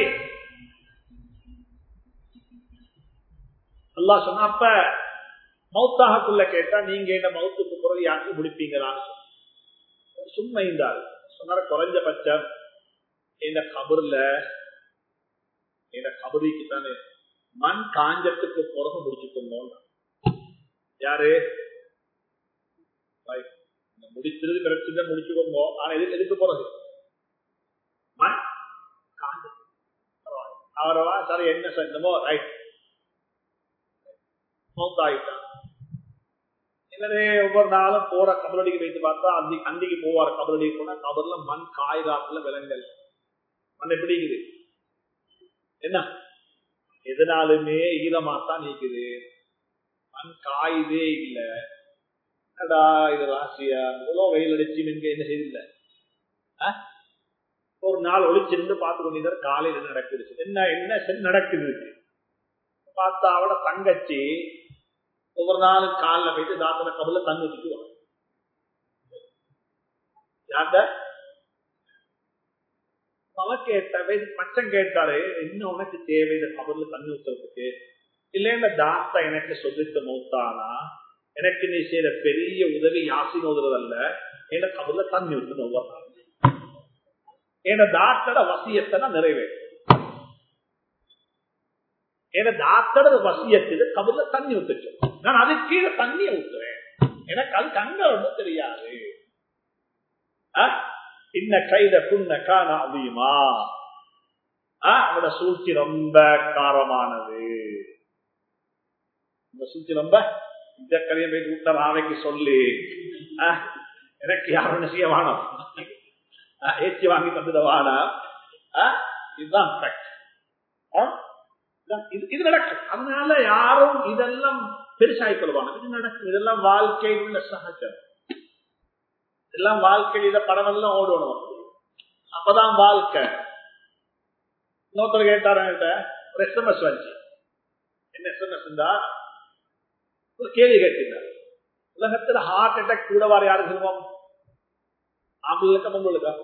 அல்லாஹ் சொன்ன அப்ப மௌத்தாகக்குள்ள கேட்டா நீங்க என்ன மௌத்துக்கு பிறகு யாருக்கு முடிப்பீங்களான்னு சொன்னார். சும்மா இருந்தாரு சொன்னார குறைஞ்சபட்சம் இந்த கபர்ல இந்த கபரிக்கு தானே மண் காஞ்சத்துக்கு பிறகு முடிச்சுக்கணும் யாரு Right. இந்த முடிக்கிறது பிரச்சனை முடிச்சுக்கோங்க ஆனா எதுக்கு எதுக்கு போறது மண் காஞ்ச அவரவா சரி என்ன சொன்னமோ ரைட் மௌத்தாயிட்டான் இவரே ஒவ்வொரு நாளும் போற கபலடிக்கு வைத்து பார்த்தா அந்தி அந்திக்கு போவார் கபலடிக்கு போனா கபர்ல மண் காய்காப்புல விலங்கல் மண் எப்படி இருக்குது என்ன எதனாலுமே ஈரமாத்தான் நீக்குது மண் காயுதே இல்ல என்னடா இது ராசியா இவ்வளோ வெயில் அடிச்சு நீங்க என்ன செய்தில்ல ஒரு நாள் ஒளிச்சிருந்து பார்த்து கொண்டிருந்தார் காலையில் என்ன நடக்குது என்ன என்ன சென் நடக்குது பார்த்தா அவட தங்கச்சி ஒவ்வொரு நாளும் காலில் போயிட்டு தாத்தன கபல தண்ணி ஊற்றிட்டு வரும் யார்ட அவ கேட்ட பச்சம் கேட்டாரு என்ன உனக்கு தேவை இந்த கபர்ல தண்ணி ஊத்துறதுக்கு இல்ல இந்த தாத்தா எனக்கு சொல்லித்த மௌத்தானா எனக்கு நீ செய்யற பெரிய உதவி யாசின் ஓதுறதல்ல என்ன கபர்ல தண்ணி ஊத்தணும் ஒவ்வொரு நாள் என் தாத்தோட வசியத்தை நான் நிறைவேற்றும் என் தாத்தோட வசியத்தில் கபர்ல தண்ணி ஊத்துச்சு நான் அதுக்கு கீழே தண்ணியை ஊத்துறேன் எனக்கு அது கண்கள் ஒன்றும் தெரியாது இன்ன கைத புண்ண காண அதிகமா அவனோட சூழ்ச்சி ரொம்ப காரமானது இந்த சூழ்ச்சி ரொம்ப இந்த கதையை போய் கூட்ட ராவைக்கு சொல்லி எனக்கு யாரும் செய்ய வேணும் ஏச்சி வாங்கி தந்துட வேணாம் இதுதான் இது நடக்கும் அதனால யாரும் இதெல்லாம் பெருசாகி கொள்வாங்க இது நடக்கும் இதெல்லாம் வாழ்க்கையில் உள்ள சகஜம் இதெல்லாம் வாழ்க்கையில் இத படம் எல்லாம் ஓடணும் அப்பதான் வாழ்க்கை இன்னொருத்தர் கேட்டாரு ஒரு எஸ்எம்எஸ் வந்துச்சு என்ன எஸ்எம்எஸ் இருந்தா ஒரு கேள்வி கேட்டிருந்தார் உலகத்துல ஹார்ட் அட்டாக் கூட வார யாரு சொல்லுவோம் ஆம்பளுக்கா பொம்பளுக்கா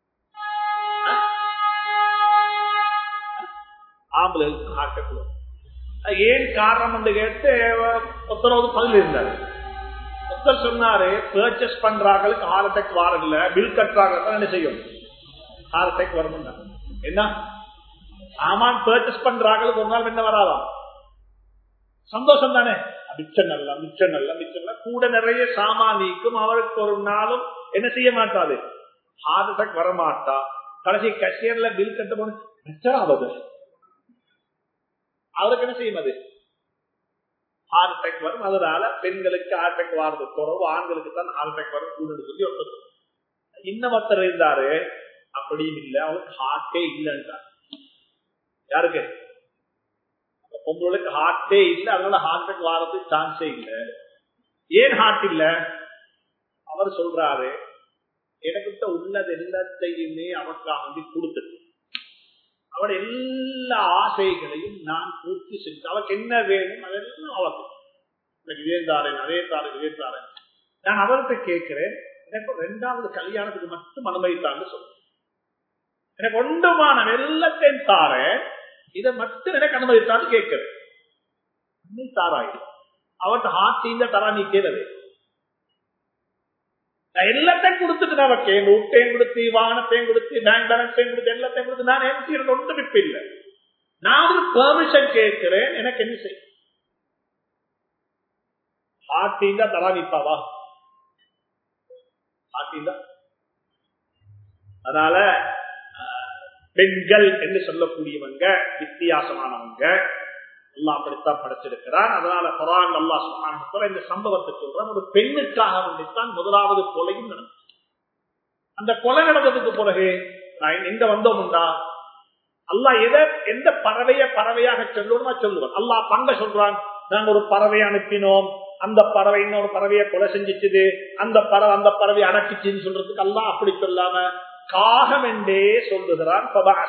ஆம்பளுக்கு ஹார்ட் அட்டாக் ஏன் காரணம் என்று கேட்டு ஒருத்தரவது பதில் இருந்தாரு ஒருத்தர் சொன்னாரு பர்ச்சேஸ் பண்றாங்களுக்கு ஹார்ட் அட்டாக் வாரதில்ல பில் கட்டுறாங்க என்ன செய்யும் ஹார்ட் அட்டாக் வரும் என்ன சாமான் பர்ச்சேஸ் பண்றாங்களுக்கு ஒரு நாள் என்ன வராதாம் சந்தோஷம் தானே மிச்சம் நல்ல மிச்சம் நல்ல மிச்சம் நல்ல கூட நிறைய சாமான் நீக்கும் அவருக்கு ஒரு நாளும் என்ன செய்ய மாட்டாது ஹார்ட் அட்டாக் வரமாட்டா கடைசி கஷியர்ல பில் கட்ட போன மிச்சராவது அவருக்கு என்ன செய்யும் அது ஹார்ட் அட்டாக் வரும் அதனால பெண்களுக்கு ஹார்ட் அட்டாக் வாரது குறவு ஆண்களுக்கு தான் ஹார்ட் அட்டாக் வரும் கூடுன்னு சொல்லி ஒருத்தர் இன்னும் ஒருத்தர் இருந்தாரு அப்படியும் இல்லை அவருக்கு ஹார்ட்டே இல்லைன்றார் யாருக்கு உங்களுக்கு ஹார்ட்டே இல்லை அதனால ஹார்ட் அட்டாக் வாரதுக்கு சான்ஸே இல்லை ஏன் ஹார்ட் இல்ல அவர் சொல்றாரு எனக்கிட்ட உள்ளது எல்லாத்தையுமே அவருக்காக வந்து கொடுத்துட்டு அவட எல்லா ஆசைகளையும் நான் பூர்த்தி செஞ்சு அவருக்கு என்ன வேணும் அதெல்லாம் அவருக்கு இதே தாரேன் அதே தாரேன் இதே தாரேன் நான் அவர்கிட்ட கேட்கிறேன் எனக்கு ரெண்டாவது கல்யாணத்துக்கு மட்டும் அனுமதித்தான்னு சொல்றேன் எனக்கு ஒன்றுமான எல்லாத்தையும் தார இதை மட்டும் எனக்கு அனுமதித்தான்னு கேட்கிறேன் நீ தாராய் அவட்ட ஹார்ட் தரா நீ கேளவே நான் எல்லாத்தையும் கொடுத்துட்டு நான் வைக்கேன் வீட்டையும் கொடுத்து வாகனத்தையும் கொடுத்து பேங்க் பேலன்ஸையும் கொடுத்து எல்லாத்தையும் கொடுத்து நான் என்ன செய்யறது ஒன்றும் இப்ப இல்லை நான் ஒரு பெர்மிஷன் கேட்கிறேன் எனக்கு என்ன செய்ய ஹார்ட் தரா நிப்பாவா ஹார்ட் அதனால பெண்கள் என்று சொல்லக்கூடியவங்க வித்தியாசமானவங்க அல்லா அப்படித்தான் படைச்சிருக்கிறார் அதனால குரான் அல்லா சுகான இந்த சம்பவத்தை சொல்றான் ஒரு பெண்ணுக்காக வேண்டித்தான் முதலாவது கொலையும் நடந்தது அந்த கொலை நடந்ததுக்கு பிறகு நான் எங்க வந்தோம்டா அல்லா எதை எந்த பறவைய பறவையாக சொல்லணுமா சொல்லுவான் அல்லா பங்க சொல்றான் நாங்க ஒரு பறவை அனுப்பினோம் அந்த பறவை இன்னொரு பறவையை கொலை செஞ்சிச்சுது அந்த பறவை அந்த பறவை அடக்கிச்சுன்னு சொல்றதுக்கு அல்லா அப்படி சொல்லாம காகம் என்றே சொல்லுகிறான்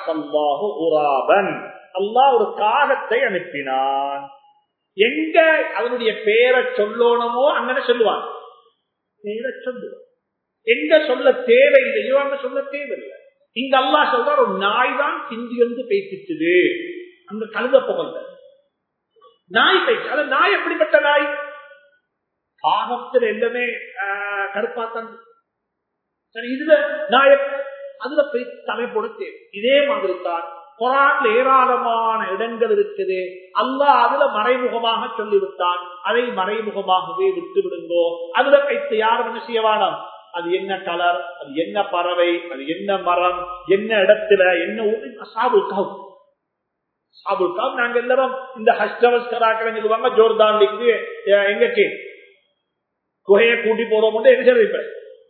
அல்லா ஒரு காகத்தை அனுப்பினான் எங்க அதனுடைய பேரை சொல்லணுமோ அங்கே சொல்லுவான் பேரை சொல்லுவான் எங்க சொல்ல தேவையில்லையோ அங்க சொல்ல தேவையில்லை இங்க அல்லா சொல்ற ஒரு நாய் தான் பிந்தி வந்து பேசிச்சுது அந்த கழுத புகழ்ல நாய் பேச்சு அது நாய் எப்படிப்பட்ட நாய் காகத்தில் எல்லாமே கருப்பாத்தான் சரி இதுல நாய அதுல போய் தலை போட தேவை இதே மாதிரி தான் குரான்ல ஏராளமான இடங்கள் இருக்குது அல்லாஹ் அதுல மறைமுகமாக சொல்லிவிட்டான் அதை மறைமுகமாகவே விட்டு விடுங்கோ அதுல வைத்து யாரும் என்ன செய்ய வேணாம் அது என்ன கலர் அது என்ன பறவை அது என்ன மரம் என்ன இடத்துல என்ன சாபுக்காவும் சாபுக்காவும் நாங்க எல்லாரும் இந்த ஹஸ்டவஸ்கராக்கள் சொல்லுவாங்க ஜோர்தான் எங்க குகையை கூட்டி போறோம் என்ன சொல்லிருப்பேன்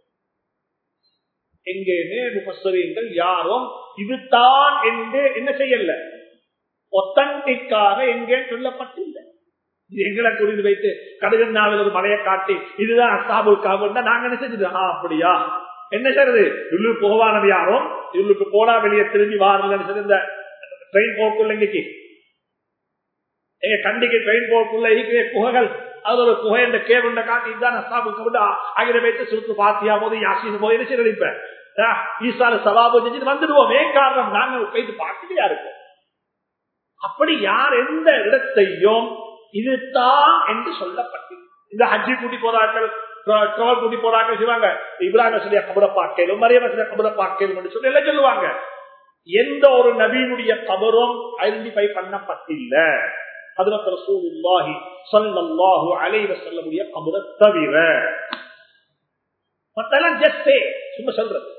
எங்கேயுமே முபஸ்வரீங்கள் யாரும் இதுதான் என்று என்ன செய்யல ஒத்தன்டிக்காக எங்கே சொல்லப்பட்டில்லை இது எங்களை குறிந்து வைத்து கடுகன் நாளில் ஒரு மலையை காட்டி இதுதான் அசாபுக்காக நாங்க என்ன செஞ்சது அப்படியா என்ன செய்யறது உள்ளு போவானது யாரும் உள்ளுக்கு போனா வெளியே திரும்பி வாரலன்னு இந்த ட்ரெயின் போக்குள்ள இன்னைக்கு எங்க கண்டிக்கு ட்ரெயின் போக்குள்ள இருக்கிற குகைகள் அது ஒரு குகை என்ற கேவண்ட காட்டி இதுதான் அசாபுக்கு விட்டு அகில வைத்து சுருத்து பாத்தியா போது யாசின் போது என்ன செய்ய ஈசால சவாபு செஞ்சு வந்துடுவோம் ஏன் காரணம் நாங்கள் போயிட்டு பார்த்துட்டே இருக்கோம் அப்படி யார் எந்த இடத்தையும் இதுதான் என்று சொல்லப்பட்டு இந்த ஹஜ்ஜி கூட்டி போறார்கள் ட்ரோல் கூட்டி போறார்கள் செய்வாங்க இப்ராஹிம் சொல்லிய கபரை பார்க்கலும் மரியம் சொல்லிய கபரை பார்க்கலும் சொல்லி எல்லாம் சொல்லுவாங்க எந்த ஒரு நபீனுடைய கபரும் ஐடென்டிஃபை பண்ணப்பட்டில்ல அதுல ரசூலுல்லாஹி ஸல்லல்லாஹு அலைஹி வஸல்லமுடைய கபரை தவிர மத்தெல்லாம் ஜஸ்ட் சும்மா சொல்றது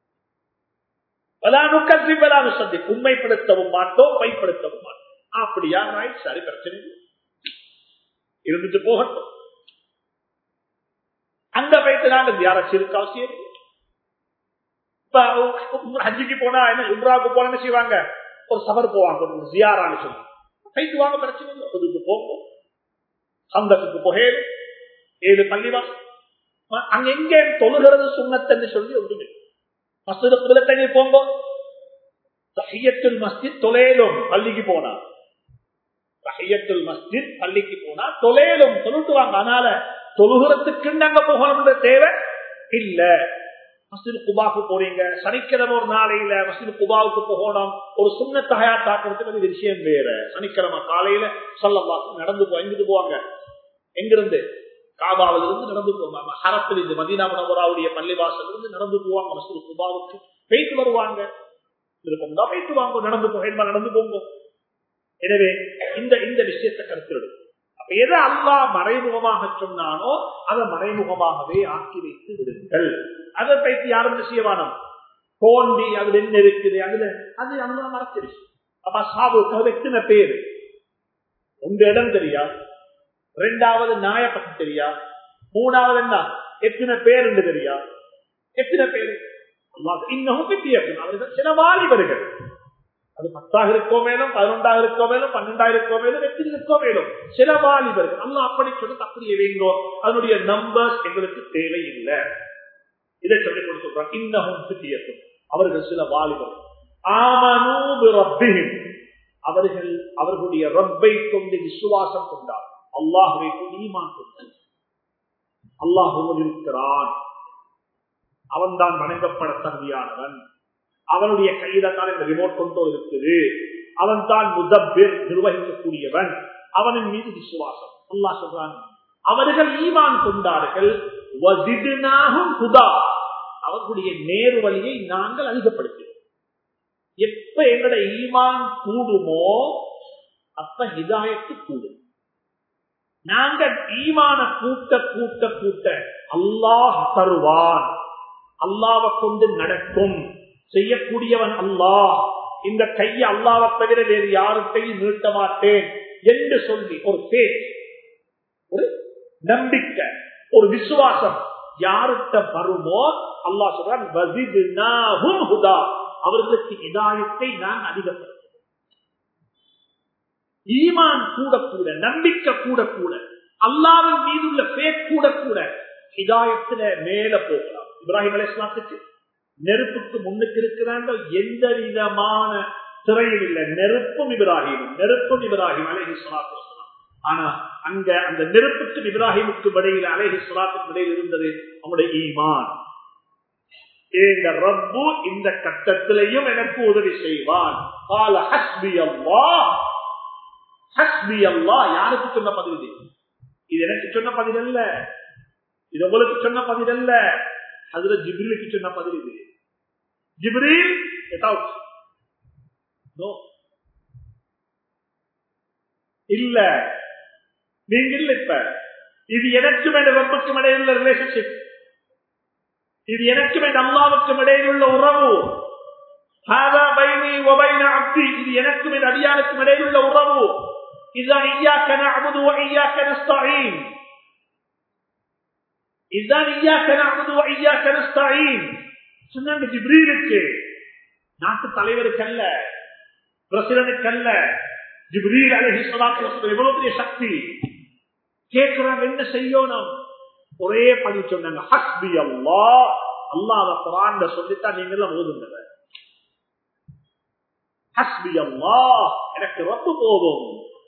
உண்மைப்படுத்தவும் மாட்டோம் மைப்படுத்தவும் மாட்டோம் அப்படியா ரைட் சரி பிரச்சனை இருந்துட்டு போகட்டும் அந்த வயசு நாங்க தியாரம் சிறுக்க அவசியம் இப்ப ஹஜ்ஜிக்கு போனா என்ன உம்ராவுக்கு போனா என்ன செய்வாங்க ஒரு சபர் போவாங்க ஒரு ஜியாரான்னு சொல்லி கைத்து வாங்க பிரச்சனை இல்லை அதுக்கு போகும் சந்தத்துக்கு புகையில் ஏழு பள்ளிவாசம் அங்க எங்க தொழுகிறது சுண்ணத்தன்னு சொல்லி ஒன்றுமே மஸ்ஜித் குலத்தங்க போங்க தஹியத்துல் மஸ்ஜித் தொலையிலும் பள்ளிக்கு போனா தஹியத்துல் மஸ்ஜித் பள்ளிக்கு போனா தொலையிலும் தொழுட்டுவாங்க அதனால தொழுகிறதுக்கு நாங்க போகணும்ன்ற தேவை இல்ல மஸ்ஜித் குபாவுக்கு போறீங்க சனிக்கிழமை ஒரு நாளையில மஸ்ஜித் குபாவுக்கு போகணும் ஒரு சுண்ண தகையா தாக்கிறதுக்கு விஷயம் வேற சனிக்கிழமை காலையில சொல்லலாம் நடந்து எங்கிட்டு போவாங்க எங்கிருந்து காபாவில இருந்து நடந்து போவாங்க ஹரத்தில் இந்த மதீனா மனவராவுடைய பள்ளிவாசல் இருந்து நடந்து போவாங்க மசூர் குபாவுக்கு போயிட்டு வருவாங்க விருப்பம் தான் போயிட்டு வாங்க நடந்து போக நடந்து போங்க எனவே இந்த இந்த விஷயத்தை கருத்தில் அப்ப எதை அல்லா மறைமுகமாக சொன்னானோ அதை மறைமுகமாகவே ஆக்கி வைத்து விடுங்கள் அதை பைத்து யாரும் செய்யவானம் தோண்டி அதுல என்ன இருக்குது அதுல அது அல்லா மறைச்சிருச்சு அப்ப சாபுக்கு எத்தனை பேரு உங்க இடம் தெரியா ரெண்டாவது நாய பத்தி தெரியா மூணாவது என்ன எத்தனை பேர் என்று தெரியா எத்தனை பேர் இன்னமும் வித்தியாசம் அவர்கள் சில வாலிபர்கள் அது பத்தாக இருக்கோ மேலும் பதினொன்றாக இருக்கோ மேலும் பன்னெண்டாக இருக்கோ மேலும் எத்தனை இருக்கோ மேலும் சில வாலிபர்கள் அல்ல அப்படி சொல்லி அப்படியே வைங்கோ அதனுடைய நம்பர்ஸ் எங்களுக்கு தேவையில்லை இதை சொல்லி கொண்டு சொல்றாங்க இன்னமும் வித்தியாசம் அவர்கள் சில வாலிபர்கள் ஆமனூபின் அவர்கள் அவர்களுடைய ரப்பை கொண்டு விசுவாசம் கொண்டார் அல்லாஹுவை கொண்டு ஈமான் கொண்டார் அல்லாஹுவன் இருக்கிறான் அவன் தான் வணங்கப்பட தகுதியானவன் அவனுடைய கையில தான் இந்த ரிமோட் கண்ட்ரோல் இருக்குது அவன் தான் முதப்பிர் நிர்வகிக்கக்கூடியவன் அவனின் மீது விசுவாசம் அல்லா சொல்றான் அவர்கள் ஈமான் கொண்டார்கள் அவர்களுடைய நேரு வழியை நாங்கள் அதிகப்படுத்துகிறோம் எப்ப எங்களுடைய ஈமான் கூடுமோ அப்ப ஹிதாயத்து கூடும் நாங்கள் ஈமான கூட்ட கூட்ட கூட்ட அல்லாஹ் தருவான் அல்லாவை கொண்டு நடக்கும் செய்யக்கூடியவன் அல்லாஹ் இந்த கையை அல்லாவை தவிர வேறு யாருக்கையும் நீட்ட மாட்டேன் என்று சொல்லி ஒரு பேர் ஒரு நம்பிக்கை ஒரு விசுவாசம் யாருக்க வருமோ அல்லாஹ் சொல்றான் அவர்களுக்கு இதாயத்தை நான் அதிகப்படுத்த ஈமான் கூட கூட நம்பிக்கை கூட கூட அல்லாவின் மீது உள்ள பேர் கூட கூட இதாயத்துல மேல போகலாம் இப்ராஹிம் அலிஸ்லாத்துக்கு நெருப்புக்கு முன்னுக்கு இருக்கிறாங்க எந்த விதமான திரையும் இல்லை நெருப்பும் இப்ராஹிமும் நெருப்பும் இப்ராஹிம் அலேஹி சொலாத்து ஆனா அங்க அந்த நெருப்புக்கும் இப்ராஹிமுக்கு இடையில அலேஹி சொலாத்துக்கு இடையில் இருந்தது அவனுடைய ஈமான் இந்த ரப்பு இந்த கட்டத்திலையும் எனக்கு உதவி செய்வான் கால ஹஸ்பி அல்லா ஹஸ்பி அல்லா யாருக்கு சொன்ன பதில் இது இது எனக்கு சொன்ன பதில் அல்ல இது உங்களுக்கு சொன்ன பதில் அல்ல அதுல ஜிப்ரிலுக்கு சொன்ன பதில் இது ஜிப்ரீல் இல்ல நீங்க இல்ல இப்ப இது எனக்கும் என் ரப்புக்கும் இடையிலுள்ள ரிலேஷன்ஷிப் இது எனக்கும் என் அல்லாவுக்கும் இடையிலுள்ள உறவு இது எனக்கும் என் அடியானுக்கும் இடையிலுள்ள உறவு இதுதான் ஐயாக்க நஅபுது வ ஐயாக்க நஸ்தஈன் இதுதான் ஐயாக்க நஅபுது வ ஐயாக்க நஸ்தஈன் சொன்னாங்க ஜிப்ரீலுக்கு நாட்டு தலைவருக்கு அல்ல பிரசிடனுக்கு அல்ல ஜிப்ரீல் அலைஹி ஸலாத்து வஸல்லம் எவ்வளவு பெரிய சக்தி கேட்கிறாங்க என்ன செய்யணும் ஒரே பணி சொன்னாங்க ஹஸ்பி அல்லாஹ் அல்லாஹ் குர்ஆன்ல சொல்லித்தான் நீங்க எல்லாம் ஓதுங்க ஹஸ்பி அல்லாஹ் எனக்கு ரப்பு போதும்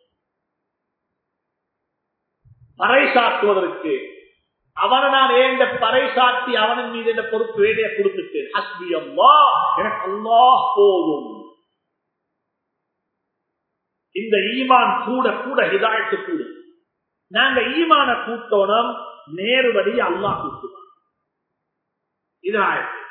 பறைசாற்றுவதற்கு அவனை நான் ஏண்ட பறைசாட்டி அவனின் மீது என்ற பொறுப்பு வேலையை கொடுத்துட்டேன் ஹஸ்பி அம்மா எனக்கு அல்லாஹ் போதும் இந்த ஈமான் கூட கூட ஹிதாயத்து கூடும் நாங்க ஈமான கூட்டோனம் நேருவடி அல்லாஹ் கூட்டுவான் இதாயத்து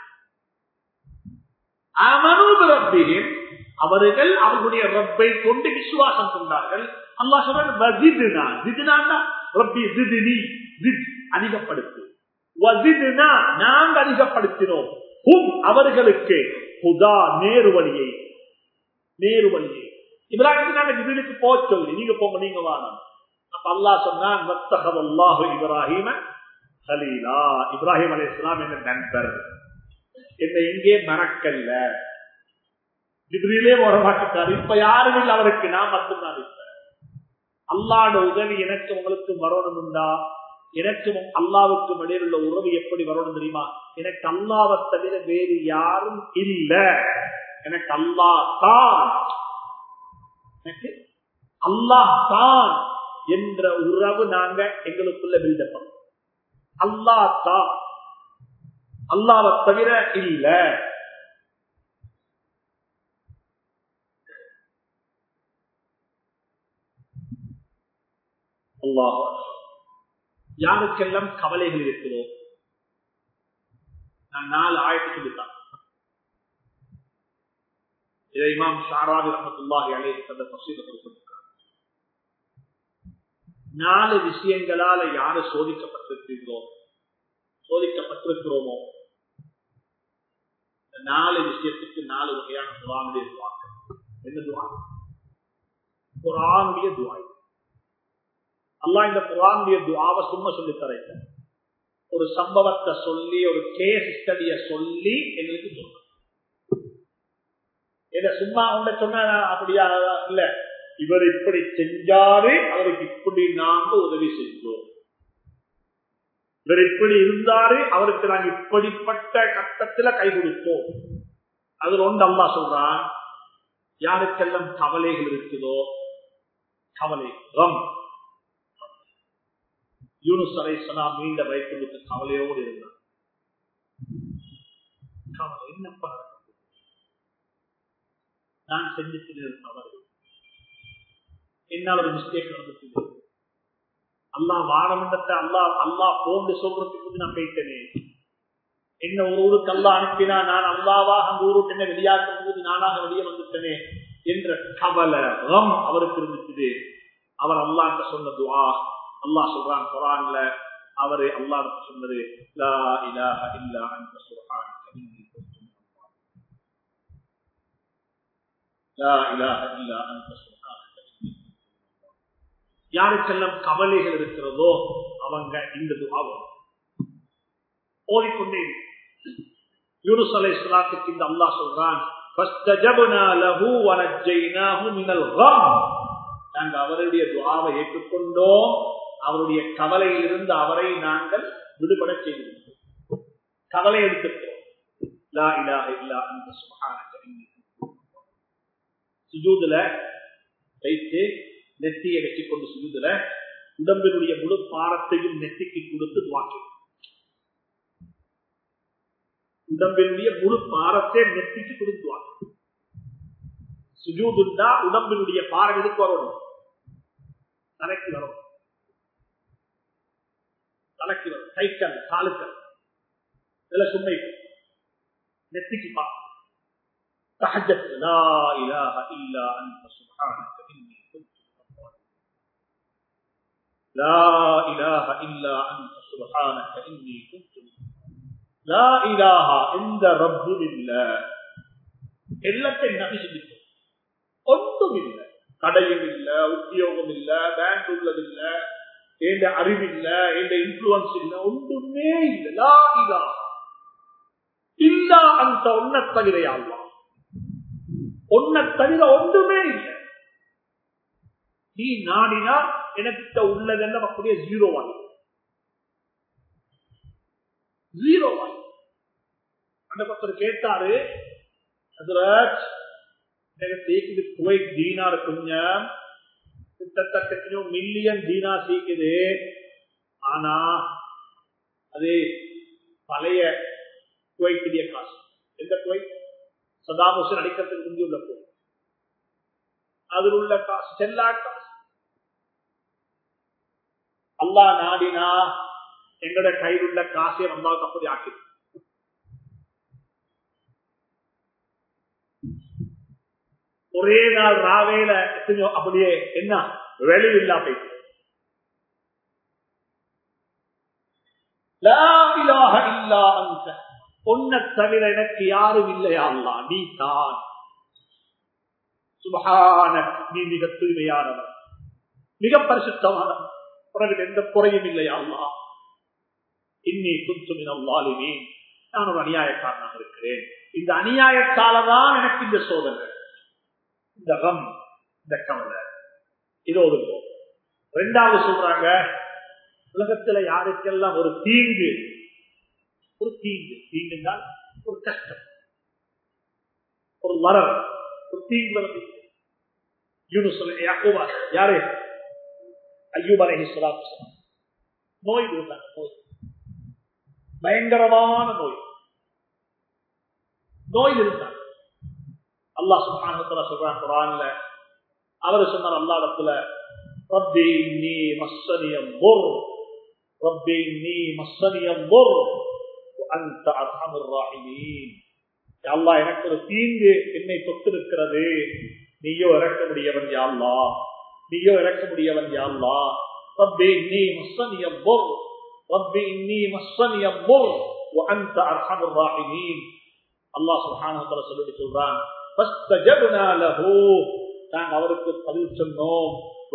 அமனுபிரப்பின் அவர்கள் அவர்களுடைய ரப்பை கொண்டு விசுவாசம் கொண்டார்கள் அல்லாஹ் சொல்றாங்க ரப்பி ஜிதினி ஜித் அதிகப்படுத்து நாங்க அதிகப்படுத்தினோம் அவர்களுக்கு புதா நேரு வழியை நேரு வழியை இப்ராஹிம் நாங்க ஜிபிலுக்கு போக சொல்லி நீங்க போங்க நீங்க வாங்க அப்ப அல்லா சொன்னான் இப்ராஹிம ஹலீலா இப்ராஹிம் அலி இஸ்லாம் என்ற நண்பர் என்னை எங்கே மறக்கல்ல ஜிப்ரிலே வரமாட்டாரு இப்ப யாரும் இல்லை அவருக்கு நான் மட்டும்தான் இப்ப அல்லாட உதவி எனக்கு உங்களுக்கு வரணும்டா எனக்கும் அல்லாவுக்கும் இடையில் உள்ள உறவு எப்படி வரணும் தெரியுமா எனக்கு அல்லாவை தவிர வேறு யாரும் இல்ல எனக்கு அல்லா தான் எனக்கு அல்லாஹ் தான் என்ற உறவு நாங்க எங்களுக்குள்ள பில்டப் பண்ணோம் அல்லா தான் அல்லாவை தவிர இல்ல அல்லாஹ் யாருக்கெல்லாம் கவலைகள் இருக்கிறதோ நான் நாலு ஆயிரத்தி சொல்லித்தான் இதை இமாம் ஷாராபி ரஹமத்துல்லாஹி அலைஹி தந்த தஃசீல கொடுத்திருக்கிறார் நாலு விஷயங்களால யாரு சோதிக்கப்பட்டிருக்கிறீர்களோ சோதிக்கப்பட்டிருக்கிறோமோ நாலு விஷயத்துக்கு நாலு வகையான துவானுடைய துவாக்கள் என்ன துவா குரானுடைய துவாய் அல்லா இந்த குரானுடைய துவாவை சும்மா சொல்லி தரையில ஒரு சம்பவத்தை சொல்லி ஒரு கேஸ் ஸ்டடிய சொல்லி எங்களுக்கு சொல்ற இத சும்மா அவங்க சொன்ன அப்படியா இல்ல இவர் இப்படி செஞ்சாரு அவருக்கு இப்படி நாங்க உதவி செஞ்சோம் இவர் இப்படி இருந்தாரு அவருக்கு நாங்க இப்படிப்பட்ட கட்டத்துல கை கொடுத்தோம் அதுல ஒன்று அம்மா சொல்றான் யாருக்கெல்லாம் கவலைகள் இருக்குதோ கவலை ரம் யூனுஸ் அலை சலாம் மீண்ட வயிற்றுக்கு கவலையோடு இருந்தார் கவலை என்னப்பா நான் செஞ்சுட்டு தவறு என்னால் ஒரு மிஸ்டேக் நடந்துட்டு அல்லா வானமண்டத்தை அல்லா அல்லா போன்று சொல்றதுக்கு நான் போயிட்டேனே என்ன ஒரு ஊருக்கு அல்லா அனுப்பினா நான் அல்லாவாக அந்த ஊருக்கு என்ன வெளியாக்கும் போது நானாக வெளியே வந்துட்டேனே என்ற கவலை ரம் அவருக்கு இருந்துச்சு அவர் அல்லாட்ட சொன்ன துவா அல்லா சொல்றான் குரான்ல அவரு அல்லாட்ட சொன்னது லா இலாஹ இல்லா அன்த சுப்ஹானக இன்னி குன்து லா இலாஹ இல்லா அன்த சுப்ஹானக இன்னி யாருக்கெல்லாம் கவலைகள் இருக்கிறதோ அவங்க இந்த துவாவும் ஓடிக்கொண்டே யூனுஸ் அலை சலாத்துக்கு இந்த அல்லாஹ் சொல்றான் நாங்கள் அவருடைய துவாவை ஏற்றுக்கொண்டோம் அவருடைய கவலையில் இருந்து அவரை நாங்கள் விடுபட செய்திருக்கிறோம் கவலை எடுத்துக்கிறோம் சுஜூதுல வைத்து நெத்தியை வச்சு கொண்டு சுஜூதுல உடம்பினுடைய முழு பாரத்தையும் நெத்திக்கு கொடுத்து துவாக்கி உடம்பினுடைய முழு பாரத்தை நெத்திக்கு கொடுத்துவாங்க சுஜூதுண்டா உடம்பினுடைய பாரம் எதுக்கு வரணும் தலைக்கு வரும் தலைக்கு வரும் கைக்கல் காலுக்கல் இதுல சும்மை நெத்திக்கு பா تحدث لا إله إلا أنت سبحانك إني كنت لا إله إلا أنت سبحانك إني كنت லா இலாஹா இந்த ரப்பு இல்ல எல்லாத்தையும் நபி செஞ்சுட்டு ஒன்றும் இல்லை கடையும் இல்ல உத்தியோகம் இல்ல பேங்க் உள்ளது இல்ல எந்த அறிவு இல்ல எந்த இன்ஃபுளுன்ஸ் இல்ல ஒன்றுமே இல்லை லா இலா இல்லா அந்த ஒன்ன தவிர யாழ்வா ஒன்ன தவிர ஒன்றுமே இல்லை நீ நாடினா எனக்கு உள்ளதெல்லாம் அப்படியே ஜீரோ வாங்கி ஜீரோ வாங்கி அந்த பக்கம் கேட்டாரு சீக்குது குவைத் தீனார் கொஞ்சம் கிட்டத்தட்ட கொஞ்சம் மில்லியன் தீனா சீக்குது ஆனா அது பழைய குவைத்துடைய காசு எந்த குவைத் சதாம் ஹுசன் அடிக்கிறதுக்கு முந்தி உள்ள குவைத் அதில் உள்ள காசு செல்லா காசு அல்லா நாடினா எங்களோட கையில் உள்ள காசை வந்தால் அப்படி ஆக்கி ஒரே நாள் ராவேல எத்தனையோ அப்படியே என்ன வெளியில்லா போயிட்டு பொன்ன தவிர எனக்கு யாரும் இல்லையா அல்லா நீ தான் சுபகான நீ மிக தூய்மையானவன் மிக பரிசுத்தமானவன் பிறகு எந்த குறையும் இல்லையா அல்லா இன்னி குந்துமின் வாலினி நான் ஒரு அநியாயக்காரனாக இருக்கிறேன் இந்த அநியாயத்தால தான் எனக்கு இந்த சோதனை இந்த ரம் இந்த கவலை இதோ ரெண்டாவது சொல்றாங்க உலகத்துல யாருக்கெல்லாம் ஒரு தீங்கு ஒரு தீங்கு தீங்குனால் ஒரு கஷ்டம் ஒரு மரம் ஒரு தீங்கு வருது யூனுஸ் யாரு ஐயூப் அலஹி சொல்லாத்து நோய் இருந்தாங்க நோய் பயங்கரமான நோய் நோய் இருந்தாங்க அல்லாஹ் சுபானத்துல சொல்றான் குரான்ல அவர் சொன்னார் அல்லாடத்துல ரப்பி நீ மஸ்ஸனியம் பொர் ரப்பி நீ மஸ்ஸனியம் பொர் அந்த அர்ஹமுர் ராஹிமீன் அல்லா எனக்கு ஒரு தீங்கு என்னை தொட்டிருக்கிறது நீயோ இறக்க முடியவன் யாழ்லா நீயோ இறக்க முடியவன் யாழ்லா ரப்பி நீ மஸ்ஸனியம் பொர் ரப்பி நீ மஸ்ஸனியம் பொர் وأنت أرحم الراحمين الله سبحانه وتعالى சொல்லிட்டு சொல்றான் فاستجبنا له நாங்கள் அவருக்கு பதில் சொன்னோம்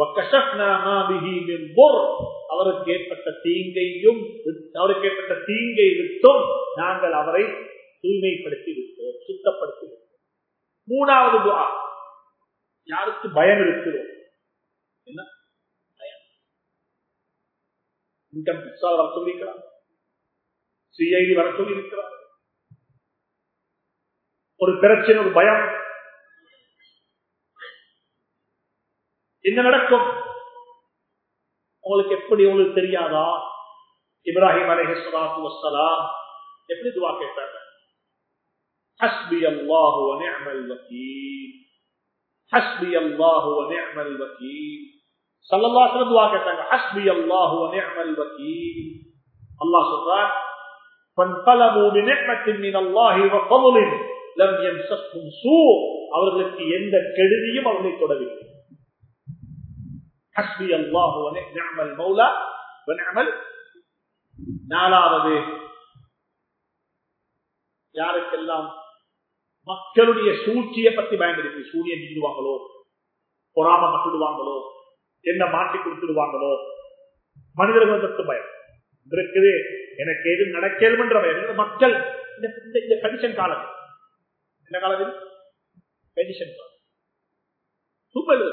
அவருக்கு ஏற்பட்ட தீங்கையும் அவருக்கு ஏற்பட்ட தீங்கை விட்டும் நாங்கள் அவரை தூய்மைப்படுத்தி விட்டோம் சுத்தப்படுத்தி விட்டோம் மூணாவது துவா யாருக்கு பயம் இருக்கிறோம் என்ன பயம் இன்கம் வர சொல்லிக்கிறார் சிஐடி வர சொல்லி இருக்கிறார் ஒரு பிரச்சனை ஒரு பயம் என்ன நடக்கும் உங்களுக்கு எப்படி உங்களுக்கு தெரியாதா இப்ராஹிம் அலேஹலாத்து வசலாம் எப்படி துவா கேட்டாங்க ஹஸ்பி அல்லாஹு நிஅமல் வக்கீல் ஹஸ்பி அல்லாஹு நிஅமல் வக்கீல் ஸல்லல்லாஹு அலைஹி வஸல்லம் கேட்டாங்க ஹஸ்பி அல்லாஹு நிஅமல் வக்கீல் அல்லாஹ் சொல்றார் فانقلبوا بنعمة من الله وفضل لم يمسسهم سوء அவர்களுக்கு எந்த கெடுதியும் அவர்களை தொடவில்லை ஹஸ்பி அல்லாஹு நிஅமல் மௌலா வநிஅமல் நாலாவது யாருக்கெல்லாம் மக்களுடைய சூழ்ச்சியை பத்தி பயன்படுத்தி சூரியன் நீடுவாங்களோ பொறாம பட்டுடுவாங்களோ என்ன மாட்டி கொடுத்துடுவாங்களோ மனிதர்கள் பத்து பயம் இருக்குது எனக்கு எது நடக்கலும்ன்ற பயம் மக்கள் இந்த கண்டிஷன் காலம் என்ன காலத்தில் கண்டிஷன் காலம் சூப்பர்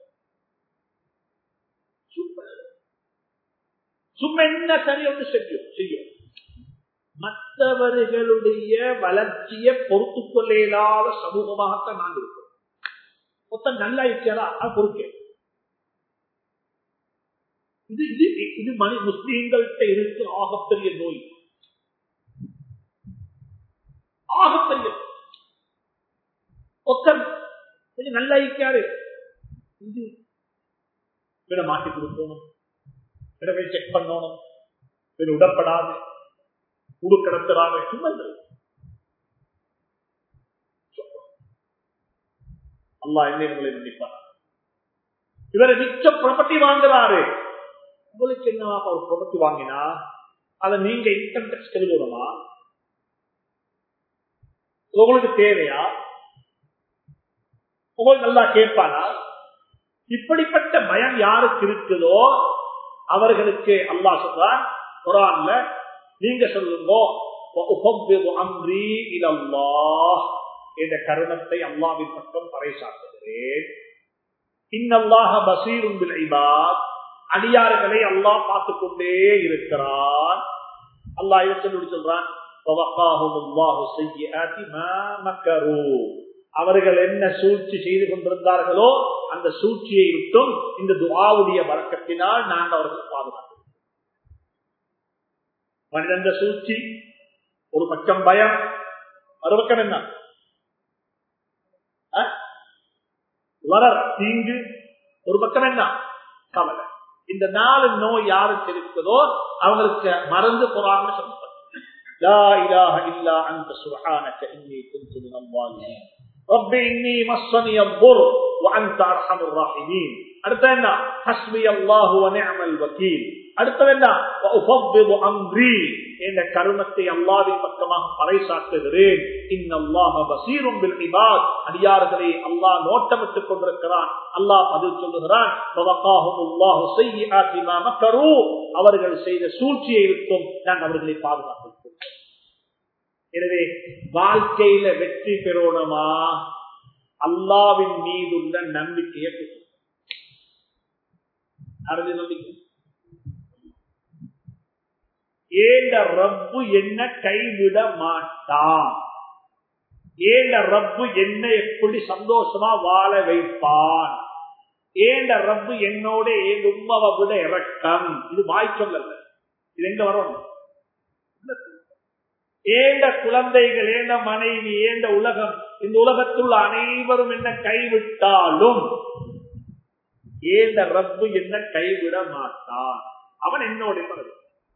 சூப்பர் சும்மா என்ன சரி ஒன்று செய்யும் செய்யும் மற்றவர்களுடைய வளர்ச்சியை பொறுத்து கொள்ள இயலாத சமூகமாகத்தான் நான் இருக்கோம் மொத்தம் நல்லா இருக்கிறதா அது பொறுக்கே இது இது இது மனி முஸ்லீம்கள்ட்ட இருக்கு ஆகப்பெரிய நோய் ஆகப்பெரிய ஒத்தன் கொஞ்சம் நல்லா இருக்காரு இது விட மாட்டி கொடுக்கணும் விட போய் செக் பண்ணணும் விட உடப்படாது உடு கிடத்துறாங்க சும்மா அல்லா என்ன உங்களை மன்னிப்பார் இவரை மிச்ச ப்ராப்பர்ட்டி வாங்குறாரு உங்களுக்கு என்னவா ஒரு ப்ராப்பர்ட்டி வாங்கினா அதை நீங்க இன்கம் டேக்ஸ் எழுதணுமா உங்களுக்கு தேவையா உங்களுக்கு நல்லா கேட்பானா இப்படிப்பட்ட பயம் யாருக்கு இருக்குதோ அவர்களுக்கு அல்லா சொல்றான் குரான்ல நீங்க சொல்லுங்க என்ற கருணத்தை அல்லாவின் பக்கம் பறைசாட்டுகிறேன் இன்னல்லாக பசீரும் இபாத் அடியார்களை அல்லாஹ் பார்த்து கொண்டே இருக்கிறான் அல்லாஹ் இதை சொல்லி சொல்றான் அவர்கள் என்ன சூழ்ச்சி செய்து கொண்டிருந்தார்களோ அந்த சூழ்ச்சியை விட்டும் இந்த துவாவுடைய வழக்கத்தினால் நாங்கள் அவர்கள் பாதுகாக்கிறோம் மனிதந்த சூழ்ச்சி ஒரு பக்கம் பயம் மறுபக்கம் என்ன வளர் தீங்கு ஒரு பக்கம் என்ன கவலை இந்த நாலு நோய் யாருக்கு இருக்குதோ அவங்களுக்கு மறந்து போறாங்கன்னு சொல்லப்பட்ட لا إله إلا أنت سبحانك إني كنت من الظالمين رب إني مسني الضر وأنت أرحم الراحمين அடுத்த என்ன ஹஸ்பி அல்லாஹு வநிஅமல் வக்கீல் அடுத்தது என்ன உஃபவ்விது அம்ரி என்ற கருமத்தை அல்லாஹ்வின் பக்கமாக பறைசாற்றுகிறேன் இன்னல்லாஹ பஸீரும் பில் இபாத் அடியார்களை அல்லாஹ் நோட்டமிட்டுக் கொண்டிருக்கிறான் அல்லாஹ் பதில் சொல்லுகிறான் ஃபவகாஹுமுல்லாஹு ஸய்யிஆத்தி மா மக்கரு அவர்கள் செய்த சூழ்ச்சியை விட்டும் நான் அவர்களை பாதுகாப்போம் எனவே வாழ்க்கையில வெற்றி பெறணுமா அல்லாவின் மீதுள்ள நம்பிக்கையை அறிஞ்ச நம்பிக்கை ஏண்ட ரப்பு என்ன கைவிட மாட்டான் ஏண்ட ரப்பு என்ன எப்படி சந்தோஷமா வாழ வைப்பான் ஏண்ட ரப்பு என்னோட என் உண்மவை விட இறக்கம் இது வாய் சொல்லல இது எங்க வரணும் ஏண்ட குழந்தைகள் ஏண்ட மனைவி ஏண்ட உலகம் இந்த உலகத்துள்ள அனைவரும் என்ன கைவிட்டாலும் ஏந்த ரப்பு என்ன கைவிட மாட்டான் அவன் என்னோட மனது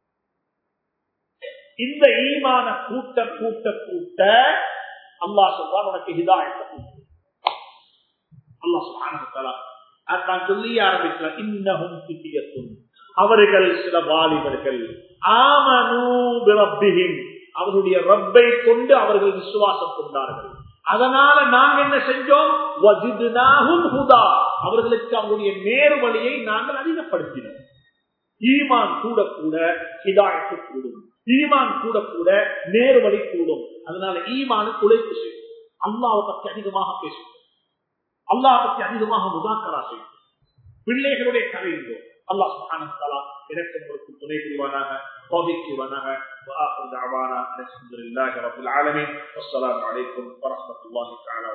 இந்த ஈமான கூட்ட கூட்ட கூட்ட அல்லா சொல்வான் உனக்கு ஹிதாயத்தை அல்லா சுபான நான் சொல்லி ஆரம்பிக்கலாம் இன்னமும் சித்தியத்தும் அவர்கள் சில வாலிபர்கள் ஆமனூபின் அவருடைய ரப்பை கொண்டு அவர்கள் விசுவாசம் கொண்டார்கள் அதனால நாங்க என்ன செஞ்சோம் அவர்களுக்கு அவருடைய நேரு வழியை நாங்கள் அதிகப்படுத்தினோம் ஈமான் கூட கூட ஹிதாயத்து கூடும் ஈமான் கூட கூட நேரு வழி கூடும் அதனால ஈமானுக்கு உழைப்பு செய்யும் அல்லாவை பற்றி அதிகமாக பேசும் அல்லாஹ் பற்றி அதிகமாக முதாக்கரா செய்யும் பிள்ளைகளுடைய கதையுங்கோ அல்லாஹ் சுபானத்தாலா எனக்கு உங்களுக்கு துணை புரிவானாக توفيق ونهى وآخر دعوانا الحمد لله رب العالمين والسلام عليكم ورحمة الله تعالى